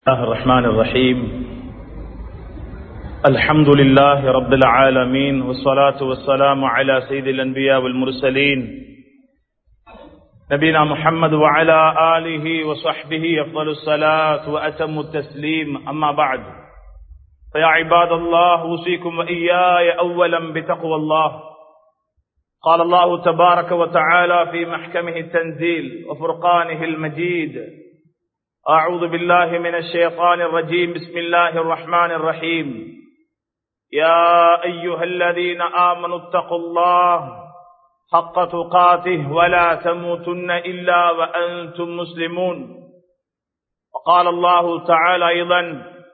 الله الرحمن الرحيم الحمد لله رب العالمين والصلاة والسلام على سيد الأنبياء والمرسلين نبينا محمد وعلى آله وصحبه أفضل الصلاة وأتم التسليم أما بعد فيا عباد الله أوصيكم وإياي أولا بتقوى الله قال الله تبارك وتعالى في محكمه التنزيل وفرقانه المجيد أعوذ بالله من الشيطان الرجيم بسم الله الرحمن الرحيم يا أيها الذين آمنوا اتقوا الله حق تقاته ولا تموتن إلا وأنتم مسلمون وقال الله تعالى أيضا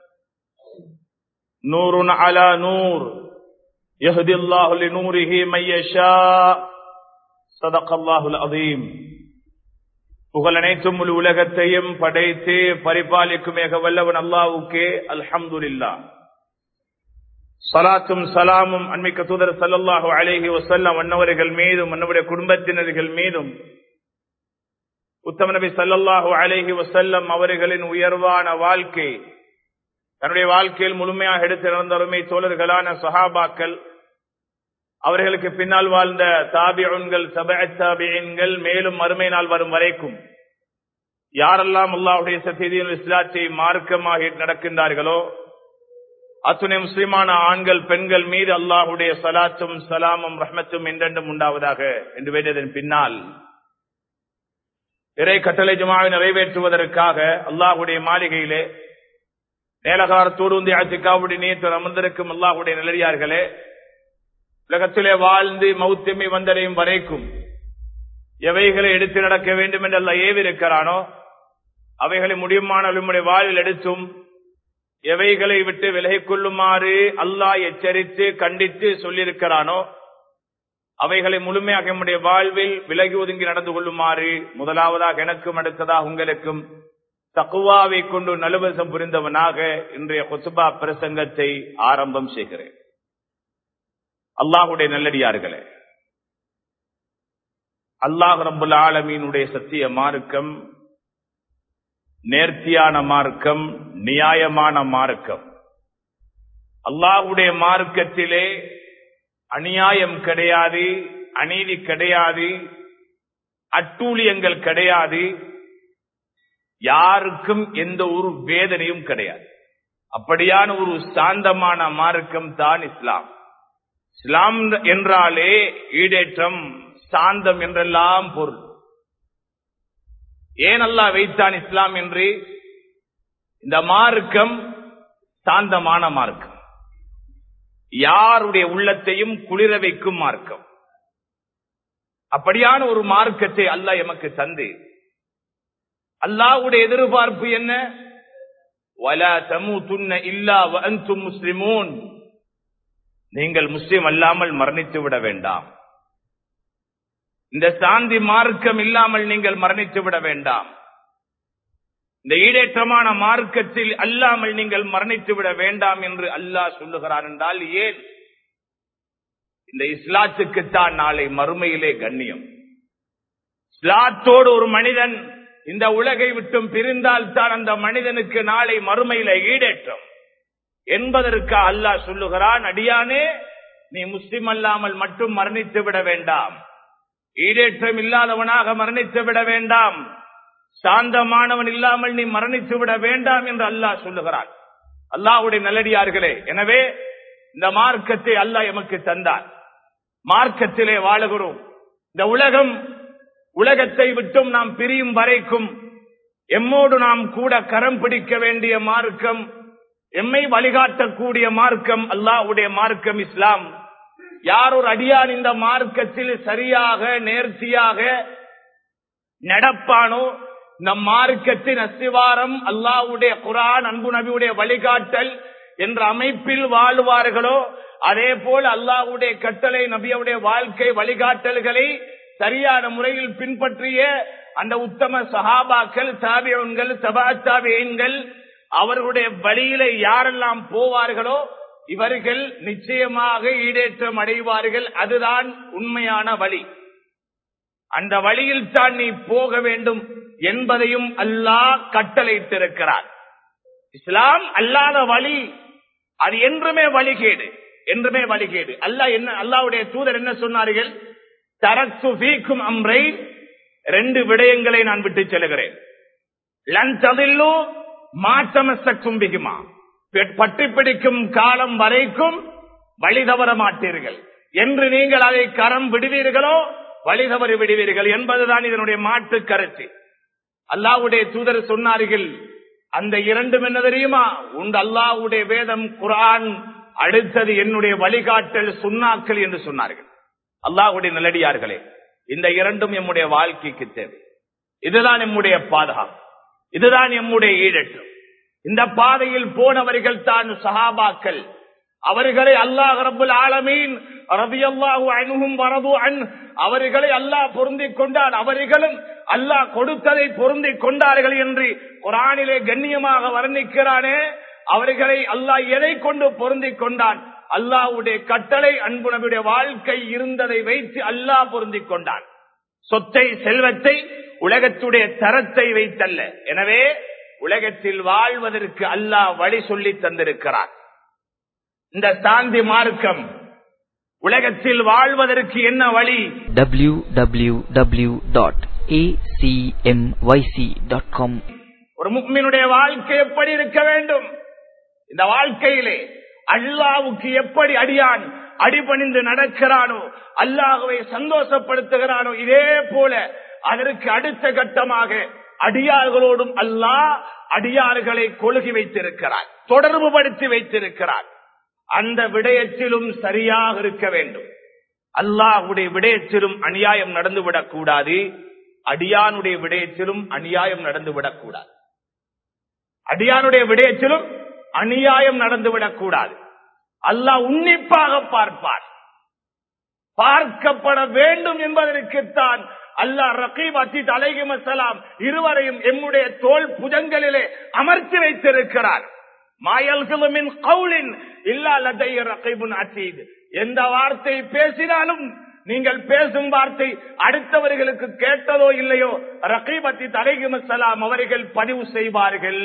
نور على نور يهدي الله لنوره من يشاء صدق الله العظيم புகழ் அனைத்தும் முழு உலகத்தையும் படைத்து பரிபாலிக்கும் மிக வல்லவன் அல்லாவுக்கே அல்ஹம்துலில்லா சலாத்தும் சலாமும் அன்மிக்க தூதர் சல்லல்லாஹு அலேஹி வசல்லம் அன்னவர்கள் மீதும் அன்னவருடைய குடும்பத்தினர்கள் மீதும் உத்தம நபி சல்லல்லாஹு அலேஹி வசல்லம் அவர்களின் உயர்வான வாழ்க்கை தன்னுடைய வாழ்க்கையில் முழுமையாக எடுத்து நடந்தவருமை தோழர்களான சஹாபாக்கள் அவர்களுக்கு பின்னால் வாழ்ந்த தாபியன்கள் சபாபியன்கள் மேலும் மறுமை நாள் வரும் வரைக்கும் யாரெல்லாம் அல்லாவுடைய சத்தியதியின் இஸ்லாத்தை மார்க்கமாக நடக்கின்றார்களோ அத்துணை முஸ்லிமான ஆண்கள் பெண்கள் மீது அல்லாஹுடைய சலாத்தும் சலாமும் ரஹ்மத்தும் என்றென்றும் உண்டாவதாக என்று வேண்டியதன் பின்னால் இறை கட்டளை ஜுமாவை நிறைவேற்றுவதற்காக அல்லாஹுடைய மாளிகையிலே நேலகாரத்தோடு உந்தி ஆட்சிக்காவுடைய நீத்து அமர்ந்திருக்கும் அல்லாஹுடைய நிலையார்களே உலகத்திலே வாழ்ந்து மௌத்தமை வந்தடையும் வரைக்கும் எவைகளை எடுத்து நடக்க வேண்டும் என்று அல்ல ஏவிருக்கிறானோ அவைகளை முடியுமான நம்முடைய வாழ்வில் எடுத்தும் எவைகளை விட்டு விலகிக் கொள்ளுமாறு அல்லாஹ் எச்சரித்து கண்டித்து சொல்லியிருக்கிறானோ அவைகளை முழுமையாக நம்முடைய வாழ்வில் விலகி ஒதுங்கி நடந்து கொள்ளுமாறு முதலாவதாக எனக்கும் அடுத்ததாக உங்களுக்கும் தக்குவாவை கொண்டு நலுவசம் புரிந்தவனாக இன்றைய கொசுபா பிரசங்கத்தை ஆரம்பம் செய்கிறேன் அல்லாஹுடைய நல்லடியார்களே அல்லாஹ் ரபுல் ஆலமீனுடைய சத்திய மார்க்கம் நேர்த்தியான மார்க்கம் நியாயமான மார்க்கம் அல்லாஹுடைய மார்க்கத்திலே அநியாயம் கிடையாது அநீதி கிடையாது அட்டூழியங்கள் கிடையாது யாருக்கும் எந்த ஒரு வேதனையும் கிடையாது அப்படியான ஒரு சாந்தமான மார்க்கம் தான் இஸ்லாம் இஸ்லாம் என்றாலே ஈடேற்றம் சாந்தம் என்றெல்லாம் பொருள் ஏன் அல்லா வைத்தான் இஸ்லாம் என்று இந்த மார்க்கம் சாந்தமான மார்க்கம் யாருடைய உள்ளத்தையும் குளிர வைக்கும் மார்க்கம் அப்படியான ஒரு மார்க்கத்தை அல்லாஹ் எமக்கு தந்து அல்லாஹுடைய எதிர்பார்ப்பு என்ன வலா தமு துண்ண இல்லா அந்தும் முஸ்லிமூன் நீங்கள் முஸ்லிம் அல்லாமல் மரணித்து விட வேண்டாம் இந்த சாந்தி மார்க்கம் இல்லாமல் நீங்கள் மரணித்து விட வேண்டாம் இந்த ஈடேற்றமான மார்க்கத்தில் அல்லாமல் நீங்கள் மரணித்து விட வேண்டாம் என்று அல்லாஹ் சொல்லுகிறான் என்றால் ஏன் இந்த இஸ்லாத்துக்குத்தான் நாளை மறுமையிலே கண்ணியம் இஸ்லாத்தோடு ஒரு மனிதன் இந்த உலகை விட்டும் பிரிந்தால் தான் அந்த மனிதனுக்கு நாளை மறுமையில ஈடேற்றம் என்பதற்கு அல்லாஹ் சொல்லுகிறான் அடியானே நீ முஸ்லிம் அல்லாமல் மட்டும் மரணித்து விட வேண்டாம் ஈடேற்றம் இல்லாதவனாக மரணித்து விட வேண்டாம் சாந்தமானவன் இல்லாமல் நீ மரணித்து விட வேண்டாம் என்று அல்லாஹ் சொல்லுகிறான் அல்லாஹுடைய நல்லடியார்களே எனவே இந்த மார்க்கத்தை அல்லாஹ் எமக்கு தந்தார் மார்க்கத்திலே வாழுகிறோம் இந்த உலகம் உலகத்தை விட்டும் நாம் பிரியும் வரைக்கும் எம்மோடு நாம் கூட கரம் பிடிக்க வேண்டிய மார்க்கம் எம்மை வழிகாட்டக்கூடிய மார்க்கம் அல்லாஹுடைய மார்க்கம் இஸ்லாம் யார் ஒரு அடியான் இந்த மார்க்கத்தில் சரியாக நேர்த்தியாக நடப்பானோ இந்த மார்க்கத்தின் அஸ்திவாரம் அல்லாஹுடைய குரான் அன்பு நபியுடைய வழிகாட்டல் என்ற அமைப்பில் வாழ்வார்களோ அதே போல் அல்லாஹுடைய கட்டளை நபியுடைய வாழ்க்கை வழிகாட்டல்களை சரியான முறையில் பின்பற்றிய அந்த உத்தம சஹாபாக்கள் தாபியன்கள் சபா தாபியன்கள் அவர்களுடைய வழியில யாரெல்லாம் போவார்களோ இவர்கள் நிச்சயமாக ஈடேற்றம் அடைவார்கள் அதுதான் உண்மையான வழி அந்த வழியில் தான் நீ போக வேண்டும் என்பதையும் அல்லாஹ் கட்டளையிட்டிருக்கிறார் இஸ்லாம் அல்லாத வழி அது என்றுமே வழிகேடு என்றுமே வழிகேடு அல்லாஹ் என்ன அல்லாவுடைய தூதர் என்ன சொன்னார்கள் தரத்து ஃபீக்கும் அம்ரை ரெண்டு விடயங்களை நான் விட்டு செல்கிறேன் லன் ததில்லு மாற்றமசக்கும் பிகுமா பற்றி பிடிக்கும் காலம் வரைக்கும் வழி தவற மாட்டீர்கள் என்று நீங்கள் அதை கரம் விடுவீர்களோ வழி தவறி விடுவீர்கள் என்பதுதான் இதனுடைய மாற்று கருத்து அல்லாவுடைய தூதர் சொன்னார்கள் அந்த இரண்டும் என்ன தெரியுமா உண்டு அல்லாவுடைய வேதம் குரான் அடுத்தது என்னுடைய வழிகாட்டல் சுண்ணாக்கள் என்று சொன்னார்கள் அல்லாஹுடைய நல்லடியார்களே இந்த இரண்டும் எம்முடைய வாழ்க்கைக்கு தேவை இதுதான் எம்முடைய பாதுகாப்பு இதுதான் எம்முடைய ஈடற்றம் இந்த பாதையில் போனவர்கள் தான் சஹாபாக்கள் அவர்களை அல்லாஹ் ரபுல் ஆலமீன் ரபி அல்லாஹு அணுகும் வரது அன் அவர்களை அல்லாஹ் பொருந்திக் கொண்டான் அவர்களும் அல்லாஹ் கொடுத்ததை பொருந்திக் கொண்டார்கள் என்று குரானிலே கண்ணியமாக வர்ணிக்கிறானே அவர்களை அல்லாஹ் எதை கொண்டு பொருந்திக் கொண்டான் அல்லாஹ்வுடைய கட்டளை அன்புணவுடைய வாழ்க்கை இருந்ததை வைத்து அல்லாஹ் பொருந்திக் கொண்டான் சொத்தை செல்வத்தை உலகத்துடைய தரத்தை வைத்தல்ல எனவே உலகத்தில் வாழ்வதற்கு அல்லாஹ் வழி சொல்லி தந்திருக்கிறார் இந்த சாந்தி மார்க்கம் உலகத்தில் வாழ்வதற்கு என்ன வழி www.acmyc.com ஒரு முக்மினுடைய வாழ்க்கை எப்படி இருக்க வேண்டும் இந்த வாழ்க்கையிலே அல்லாவுக்கு எப்படி அடியான் அடிபணிந்து நடக்கிறானோ அல்லாஹுவை சந்தோஷப்படுத்துகிறானோ இதே போல அதற்கு அடுத்த கட்டமாக அடியார்களோடும் அல்லாஹ் அடியார்களை கொழுகி வைத்திருக்கிறார் தொடர்பு படுத்தி வைத்திருக்கிறார் அந்த விடயத்திலும் சரியாக இருக்க வேண்டும் அல்லாஹுடைய விடயத்திலும் அநியாயம் நடந்துவிடக் கூடாது அடியானுடைய விடயத்திலும் அநியாயம் நடந்துவிடக் கூடாது அடியானுடைய விடயத்திலும் அநியாயம் நடந்துவிடக் கூடாது அல்லாஹ் உன்னிப்பாக பார்ப்பார் பார்க்கப்பட வேண்டும் என்பதற்குத்தான் அல்லாஹ் ரகீப் அசித் அலைஹிம் அஸ்ஸலாம் இருவரையும் எம்முடைய தோல் புஜங்களிலே அமர்த்தி வைத்திருக்கிறார் மாயல்குமின் கவுலின் இல்லா லதை ரகீபுன் அசீத் எந்த வார்த்தை பேசினாலும் நீங்கள் பேசும் வார்த்தை அடுத்தவர்களுக்கு கேட்டதோ இல்லையோ ரகீபத்தி தலைகுமசலாம் அவர்கள் பதிவு செய்வார்கள்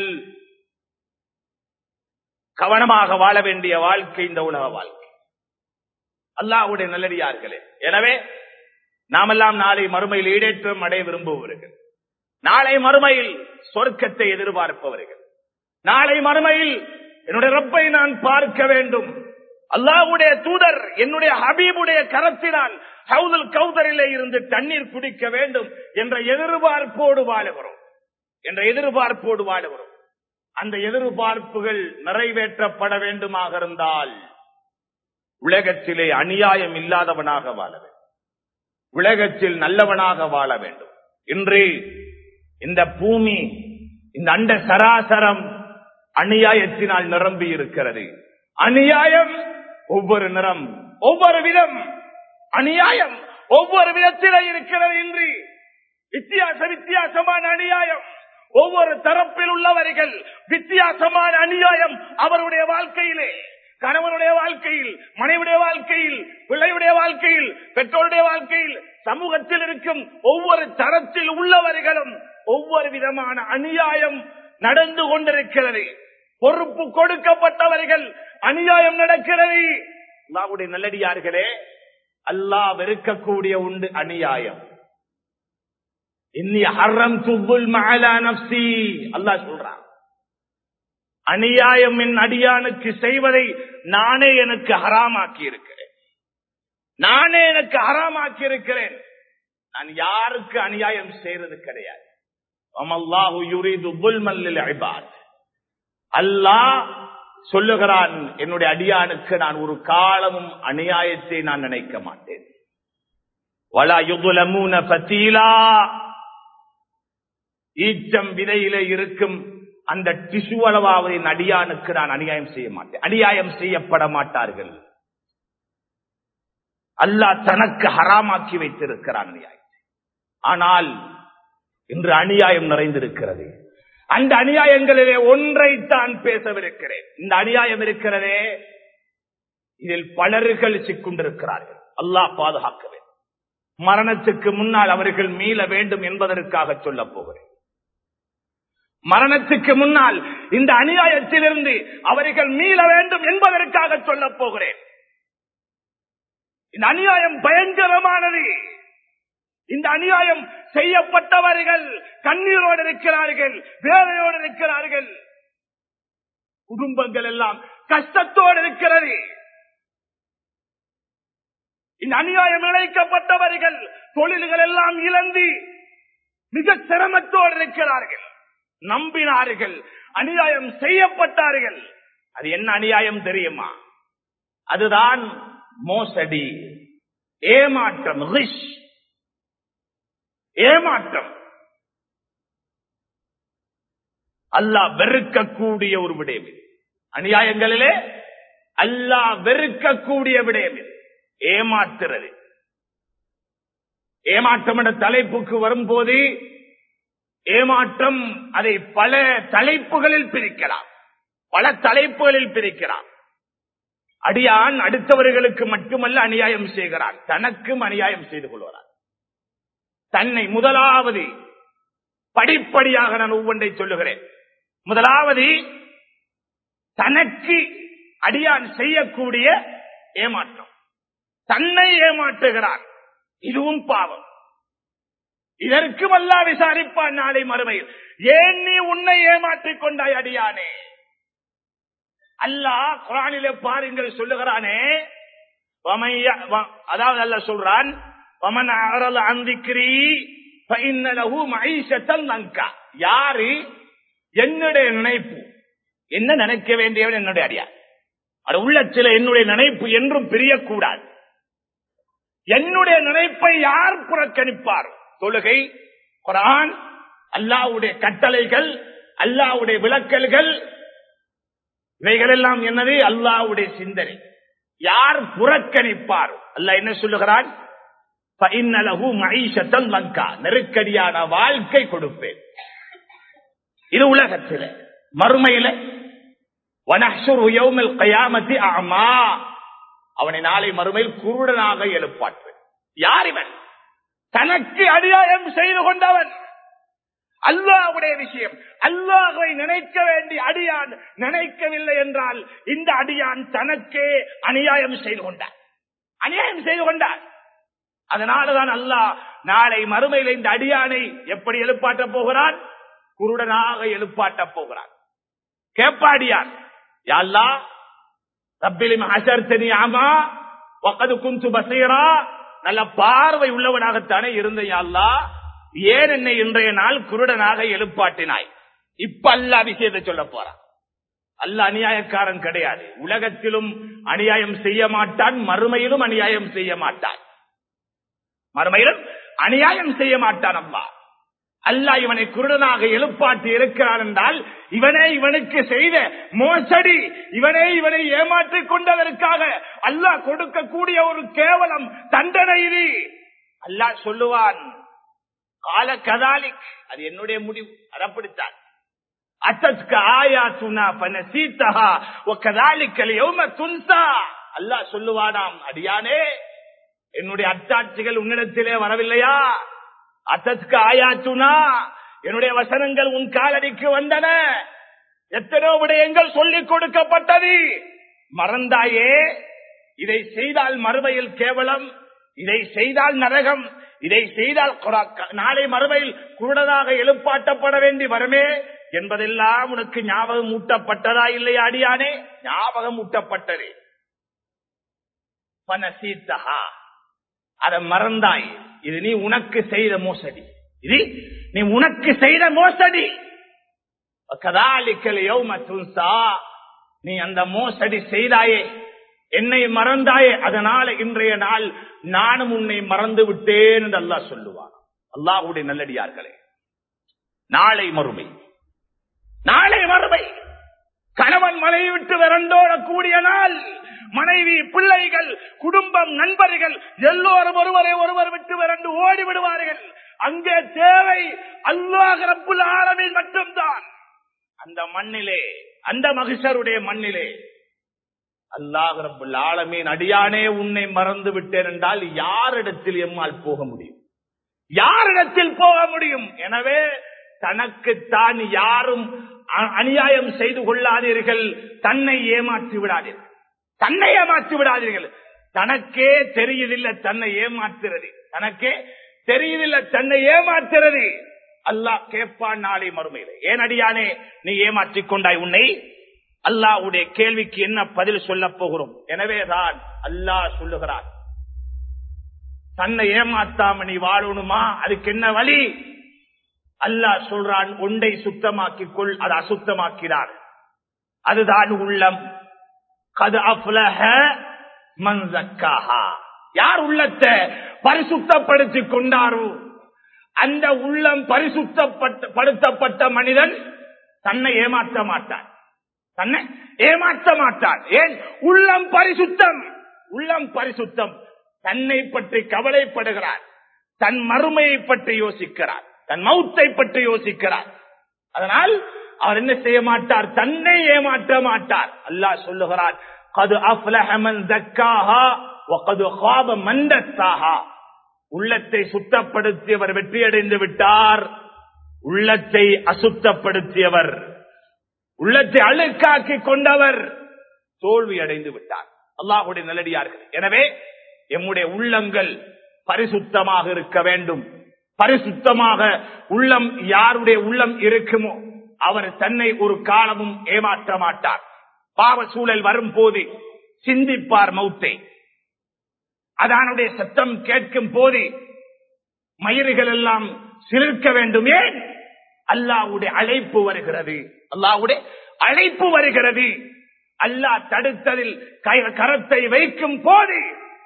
கவனமாக வாழ வேண்டிய வாழ்க்கை இந்த உலக வாழ்க்கை அல்லாஹ்வுடைய நல்லடியார்களே எனவே நாமெல்லாம் நாளை மறுமையில் ஈடேற்றம் அடைய விரும்புவவர்கள் நாளை மறுமையில் சொர்க்கத்தை எதிர்பார்ப்பவர்கள் நாளை மறுமையில் என்னுடைய ரப்பை நான் பார்க்க வேண்டும் அல்லாஹ்வுடைய தூதர் என்னுடைய ஹபீபுடைய கரத்தினால் ஹவுதல் கௌதரிலே இருந்து தண்ணீர் குடிக்க வேண்டும் என்ற எதிர்பார்ப்போடு வாழுகிறோம் என்ற எதிர்பார்ப்போடு வாழுகிறோம் அந்த எதிர்பார்ப்புகள் நிறைவேற்றப்பட வேண்டுமாக இருந்தால் உலகத்திலே அநியாயம் இல்லாதவனாக வாழ வேண்டும் உலகத்தில் நல்லவனாக வாழ வேண்டும் இன்று இந்த பூமி இந்த அண்ட சராசரம் அநியாயத்தினால் நிரம்பி இருக்கிறது அநியாயம் ஒவ்வொரு நிறம் ஒவ்வொரு விதம் அநியாயம் ஒவ்வொரு விதத்திலே இருக்கிறது இன்று வித்தியாச வித்தியாசமான அநியாயம் ஒவ்வொரு தரப்பில் உள்ளவர்கள் வித்தியாசமான அநியாயம் அவருடைய வாழ்க்கையிலே கணவனுடைய வாழ்க்கையில் மனைவிடைய வாழ்க்கையில் பிள்ளையுடைய வாழ்க்கையில் பெற்றோருடைய வாழ்க்கையில் சமூகத்தில் இருக்கும் ஒவ்வொரு தரத்தில் உள்ளவர்களும் ஒவ்வொரு விதமான அநியாயம் நடந்து கொண்டிருக்கிறது பொறுப்பு கொடுக்கப்பட்டவர்கள் அநியாயம் நடக்கிறது அல்லாவுடைய நல்லடியார்களே அல்லாஹ் வெறுக்கக்கூடிய உண்டு அநியாயம் இன்னி ஹர்ரம் துபுல் மகளா நப்சி அல்லாஹ் சொல்றான் அநியாயம் என் அடியானுக்கு செய்வதை நானே எனக்கு ஹராமாக்கி இருக்கிறேன் நானே எனக்கு ஹராமாக்கி இருக்கிறேன் நான் யாருக்கு அநியாயம் செய்யறது கிடையாது அமல்லாஹு யுரீது புல்மல்லில் இபாத் அல்லாஹ் சொல்லுகிறான் என்னுடைய அடியானுக்கு நான் ஒரு காலமும் அநியாயத்தை நான் நினைக்க மாட்டேன் வலா யுகுலமூன பத்தீலா ஈச்சம் விதையிலே இருக்கும் அந்த டிசு அளவாவது என் அடியானுக்கு நான் அநியாயம் செய்ய மாட்டேன் அநியாயம் செய்யப்பட மாட்டார்கள் அல்லாஹ் தனக்கு ஹராமாக்கி வைத்திருக்கிறான் அநியாயம் ஆனால் இன்று அநியாயம் நிறைந்திருக்கிறது அந்த அநியாயங்களிலே ஒன்றைத்தான் பேசவிருக்கிறேன் இந்த அநியாயம் இருக்கிறதே இதில் பலர்கள் சிக்கொண்டிருக்கிறார்கள் அல்லாஹ் பாதுகாக்க வேண்டும் மரணத்துக்கு முன்னால் அவர்கள் மீள வேண்டும் என்பதற்காக சொல்ல போகிறேன் மரணத்துக்கு முன்னால் இந்த அநியாயத்திலிருந்து அவர்கள் மீள வேண்டும் என்பதற்காக சொல்லப் போகிறேன் இந்த அநியாயம் பயங்கரமானது இந்த அநியாயம் செய்யப்பட்டவர்கள் கண்ணீரோடு இருக்கிறார்கள் வேலையோடு இருக்கிறார்கள் குடும்பங்கள் எல்லாம் கஷ்டத்தோடு இருக்கிறது இந்த அநியாயம் இழைக்கப்பட்டவர்கள் தொழில்கள் எல்லாம் இழந்து மிக சிரமத்தோடு இருக்கிறார்கள் நம்பினார்கள் அநியாயம் செய்யப்பட்டார்கள் அது என்ன அநியாயம் தெரியுமா அதுதான் மோசடி ஏமாற்றம் ரிஷ் ஏமாற்றம் அல்லாஹ் வெறுக்கக்கூடிய ஒரு விடயம் இது அநியாயங்களிலே அல்லாஹ் வெறுக்கக்கூடிய விடயம் இது ஏமாத்துறது ஏமாற்றம் என்ற தலைப்புக்கு வரும்போது ஏமாற்றம் அதை பல தலைப்புகளில் பிரிக்கலாம் பல தலைப்புகளில் பிரிக்கலாம் அடியான் அடுத்தவர்களுக்கு மட்டுமல்ல அநியாயம் செய்கிறான் தனக்கும் அநியாயம் செய்து கொள்கிறான் தன்னை முதலாவது படிப்படியாக நான் ஒவ்வொன்றை சொல்லுகிறேன் முதலாவது தனக்கு அடியான் செய்யக்கூடிய ஏமாற்றம் தன்னை ஏமாற்றுகிறான் இதுவும் பாவம் இதற்கும் அல்லா விசாரிப்பான் நாளை மறுமையில் ஏன் நீ உன்னை ஏமாற்றிக் கொண்டாய் அடியானே அல்லாஹ் குரானிலே பாருங்கள் சொல்லுகிறானே வமைய- வ- அதாவது அல்ல சொல்றான் வமன் அறல் அந்திக்கிரி பைன்னலகு மைஷத்தல் நங்கா யாரு என்னுடைய நினைப்பு என்ன நினைக்க வேண்டியவன் என்னுடைய அடியார் அது உள்ளத்தில் என்னுடைய நினைப்பு என்றும் பிரியக்கூடாது என்னுடைய நினைப்பை யார் புறக்கணிப்பார் தொழுகை குரான் அல்லாவுடைய கட்டளைகள் அல்லாவுடைய விளக்கல்கள் இவைகளெல்லாம் என்னது அல்லாவுடைய சிந்தனை யார் புறக்கணிப்பார் அல்லாஹ் என்ன சொல்லுகிறான் "ஃபஇன்னலஹு மஈஷத்தன் லங்கா." நெருக்கடியான வாழ்க்கை கொடுப்பேன் இது உலகத்தில் மறுமையில வனஹ்ஷுரு யௌமல் கயாமத்தி அமா அவனை நாளை மறுமையில் குருடனாக எழுப்பாற்றுவேன் யார் இவன் தனக்கு அநியாயம் செய்து கொண்டவன் அல்லாஹ்வுடைய விஷயம் அல்லாஹை நினைக்க வேண்டிய அடியான் நினைக்கவில்லை என்றால் இந்த அடியான் தனக்கே அநியாயம் செய்து கொண்டான் அநியாயம் செய்து கொண்டான் அதனாலதான் அல்லாஹ் நாளை மறுமையில் இந்த அடியானை எப்படி எழுப்பாட்டப் போகிறான் குருடனாக எழுப்பாட்டப் போகிறான் கேப்பாடியான் யாழ்லா ரப்பிலிம் அசர்த்தனி ஆமா வக்கது குந்து பசீரா நல்ல பார்வை உள்ளவனாகத்தானே இருந்த யாழ்லா ஏன் என்னை இன்றைய நாள் குருடனாக எழுப்பாட்டினாய் இப்ப அல்ல விஷயத்தை சொல்ல போறான் அல்ல அநியாயக்காரன் கிடையாது உலகத்திலும் அநியாயம் செய்ய மாட்டான் மறுமையிலும் அநியாயம் செய்ய மாட்டான் மறுமையிலும் அநியாயம் செய்ய மாட்டான் அம்மா அல்லாஹ் இவனை குருடனாக எழுப்பாட்டி இருக்கிறான் என்றால் இவனே இவனுக்கு செய்த மோசடி இவனே இவனை ஏமாற்றிக் கொண்டதற்காக அல்லாஹ் கொடுக்கக்கூடிய ஒரு கேவலம் தண்டனை இது அல்லாஹ் சொல்லுவான் கால கதாலிக் அது என்னுடைய முடிவு அதப்படித்தான் அத்தத்க ஆயாத்துனா பனசீத்தஹா ஒக்கதாலிக்கல் யௌம துன்சா அல்லாஹ் சொல்லுவானாம் அடியானே என்னுடைய அத்தாட்சிகள் உன்னிடத்திலே வரவில்லையா அத்தத்க ஆயாத்துனா என்னுடைய வசனங்கள் உன் காலடிக்கு வந்தன எத்தனோ விடயங்கள் சொல்லிக் கொடுக்கப்பட்டது மறந்தாயே இதை செய்தால் மறுமையில் கேவலம் இதை செய்தால் நரகம் இதை செய்தால் குரா- நாளை மறுமையில் குருடனாக எழுப்பாட்டப்பட வேண்டி வருமே என்பதெல்லாம் உனக்கு ஞாபகம் ஊட்டப்பட்டதா இல்லையா அடியானே ஞாபகம் ஊட்டப்பட்டது பனசீத்தஹா அதை மறந்தாய் இது நீ உனக்கு செய்த மோசடி இது நீ உனக்கு செய்த மோசடி கதாலிக்கல் யௌம துன்சா நீ அந்த மோசடி செய்தாயே என்னை மறந்தாயே அதனால இன்றைய நாள் நானும் உன்னை மறந்து விட்டேன் என்று அல்லாஹ் சொல்லுவான் அல்லாஹ்வுடைய நல்லடியார்களே நாளை மறுமை நாளை மறுமை கணவன் மனைவி விட்டு விரண்டோட கூடிய நாள் மனைவி பிள்ளைகள் குடும்பம் நண்பர்கள் எல்லோரும் ஒருவரை ஒருவர் விட்டு விரண்டு ஓடி விடுவார்கள் அங்கே தேவை அல்லாஹ் ரப்புல் ஆலமீன் மட்டும்தான் அந்த மண்ணிலே அந்த மகிஷருடைய மண்ணிலே அல்லாஹ் ரப்புல் ஆலமீன் அடியானே உன்னை மறந்து விட்டேன் என்றால் யாரிடத்தில் எம்மால் போக முடியும் யாரிடத்தில் போக முடியும் எனவே தனக்குத்தான் யாரும் அ- அநியாயம் செய்து கொள்ளாதீர்கள் தன்னை ஏமாற்றி விடாதீர்கள் தன்னை ஏமாற்றி விடாதீர்கள் தனக்கே தெரியுதில்லை தன்னை ஏமாற்றுறது தனக்கே தெரியுதில்லை தன்னை ஏமாற்றுறது அல்லாஹ் கேட்பான் நாளை மறுமையில ஏன் அடியானே நீ ஏமாற்றிக் கொண்டாய் உன்னை அல்லாஹ்வுடைய கேள்விக்கு என்ன பதில் சொல்லப் போகிறோம் எனவேதான் அல்லாஹ் சொல்லுகிறார் தன்னை ஏமாத்தாம நீ வாழணுமா அதுக்கு என்ன வழி அல்லாஹ் சொல்றான் ஒன்றை சுத்தமாக்கிக் கொள் அது அசுத்தமாக்கிறார் அதுதான் உள்ளம் கது அஃப்லஹ மன் ஜக்காஹா. யார் உள்ளத்தை பரிசுத்தப்படுத்திக் கொண்டாரோ அந்த உள்ளம் பரிசுத்தப்பட்ட படுத்தப்பட்ட மனிதன் தன்னை ஏமாற்ற மாட்டான் தன்னை ஏமாற்ற மாட்டான் ஏன் உள்ளம் பரிசுத்தம் உள்ளம் பரிசுத்தம் தன்னை பற்றி கவலைப்படுகிறார் தன் மறுமையை பற்றி யோசிக்கிறார் தன் மௌத்தை பற்றி யோசிக்கிறார் அதனால் அவர் என்ன செய்ய மாட்டார் தன்னை ஏமாற்ற மாட்டார் அல்லாஹ் சொல்லுகிறார் கது அஃப்லஹமன் தக்காஹா வகது காப மந்தத்தாஹா உள்ளத்தை சுத்தப்படுத்தியவர் வெற்றியடைந்து விட்டார் உள்ளத்தை அசுத்தப்படுத்தியவர் உள்ளத்தை அழுக்காக்கி கொண்டவர் தோல்வி அடைந்து விட்டார் அல்லாஹுடைய நல்லடியார்கள் எனவே எம்முடைய உள்ளங்கள் பரிசுத்தமாக இருக்க வேண்டும் பரிசுத்தமாக உள்ளம் யாருடைய உள்ளம் இருக்குமோ அவர் தன்னை ஒரு காலமும் ஏமாற்ற மாட்டார் பாவ சூழல் வரும் போது சிந்திப்பார் மௌத்தை அதானுடைய சத்தம் கேட்கும் போது மயிர்கள் எல்லாம் சிலிர்க்க வேண்டும் ஏன் அல்லாவுடைய அழைப்பு வருகிறது அல்லாவுடைய அழைப்பு வருகிறது அல்லாஹ் தடுத்ததில் கை- கரத்தை வைக்கும் போது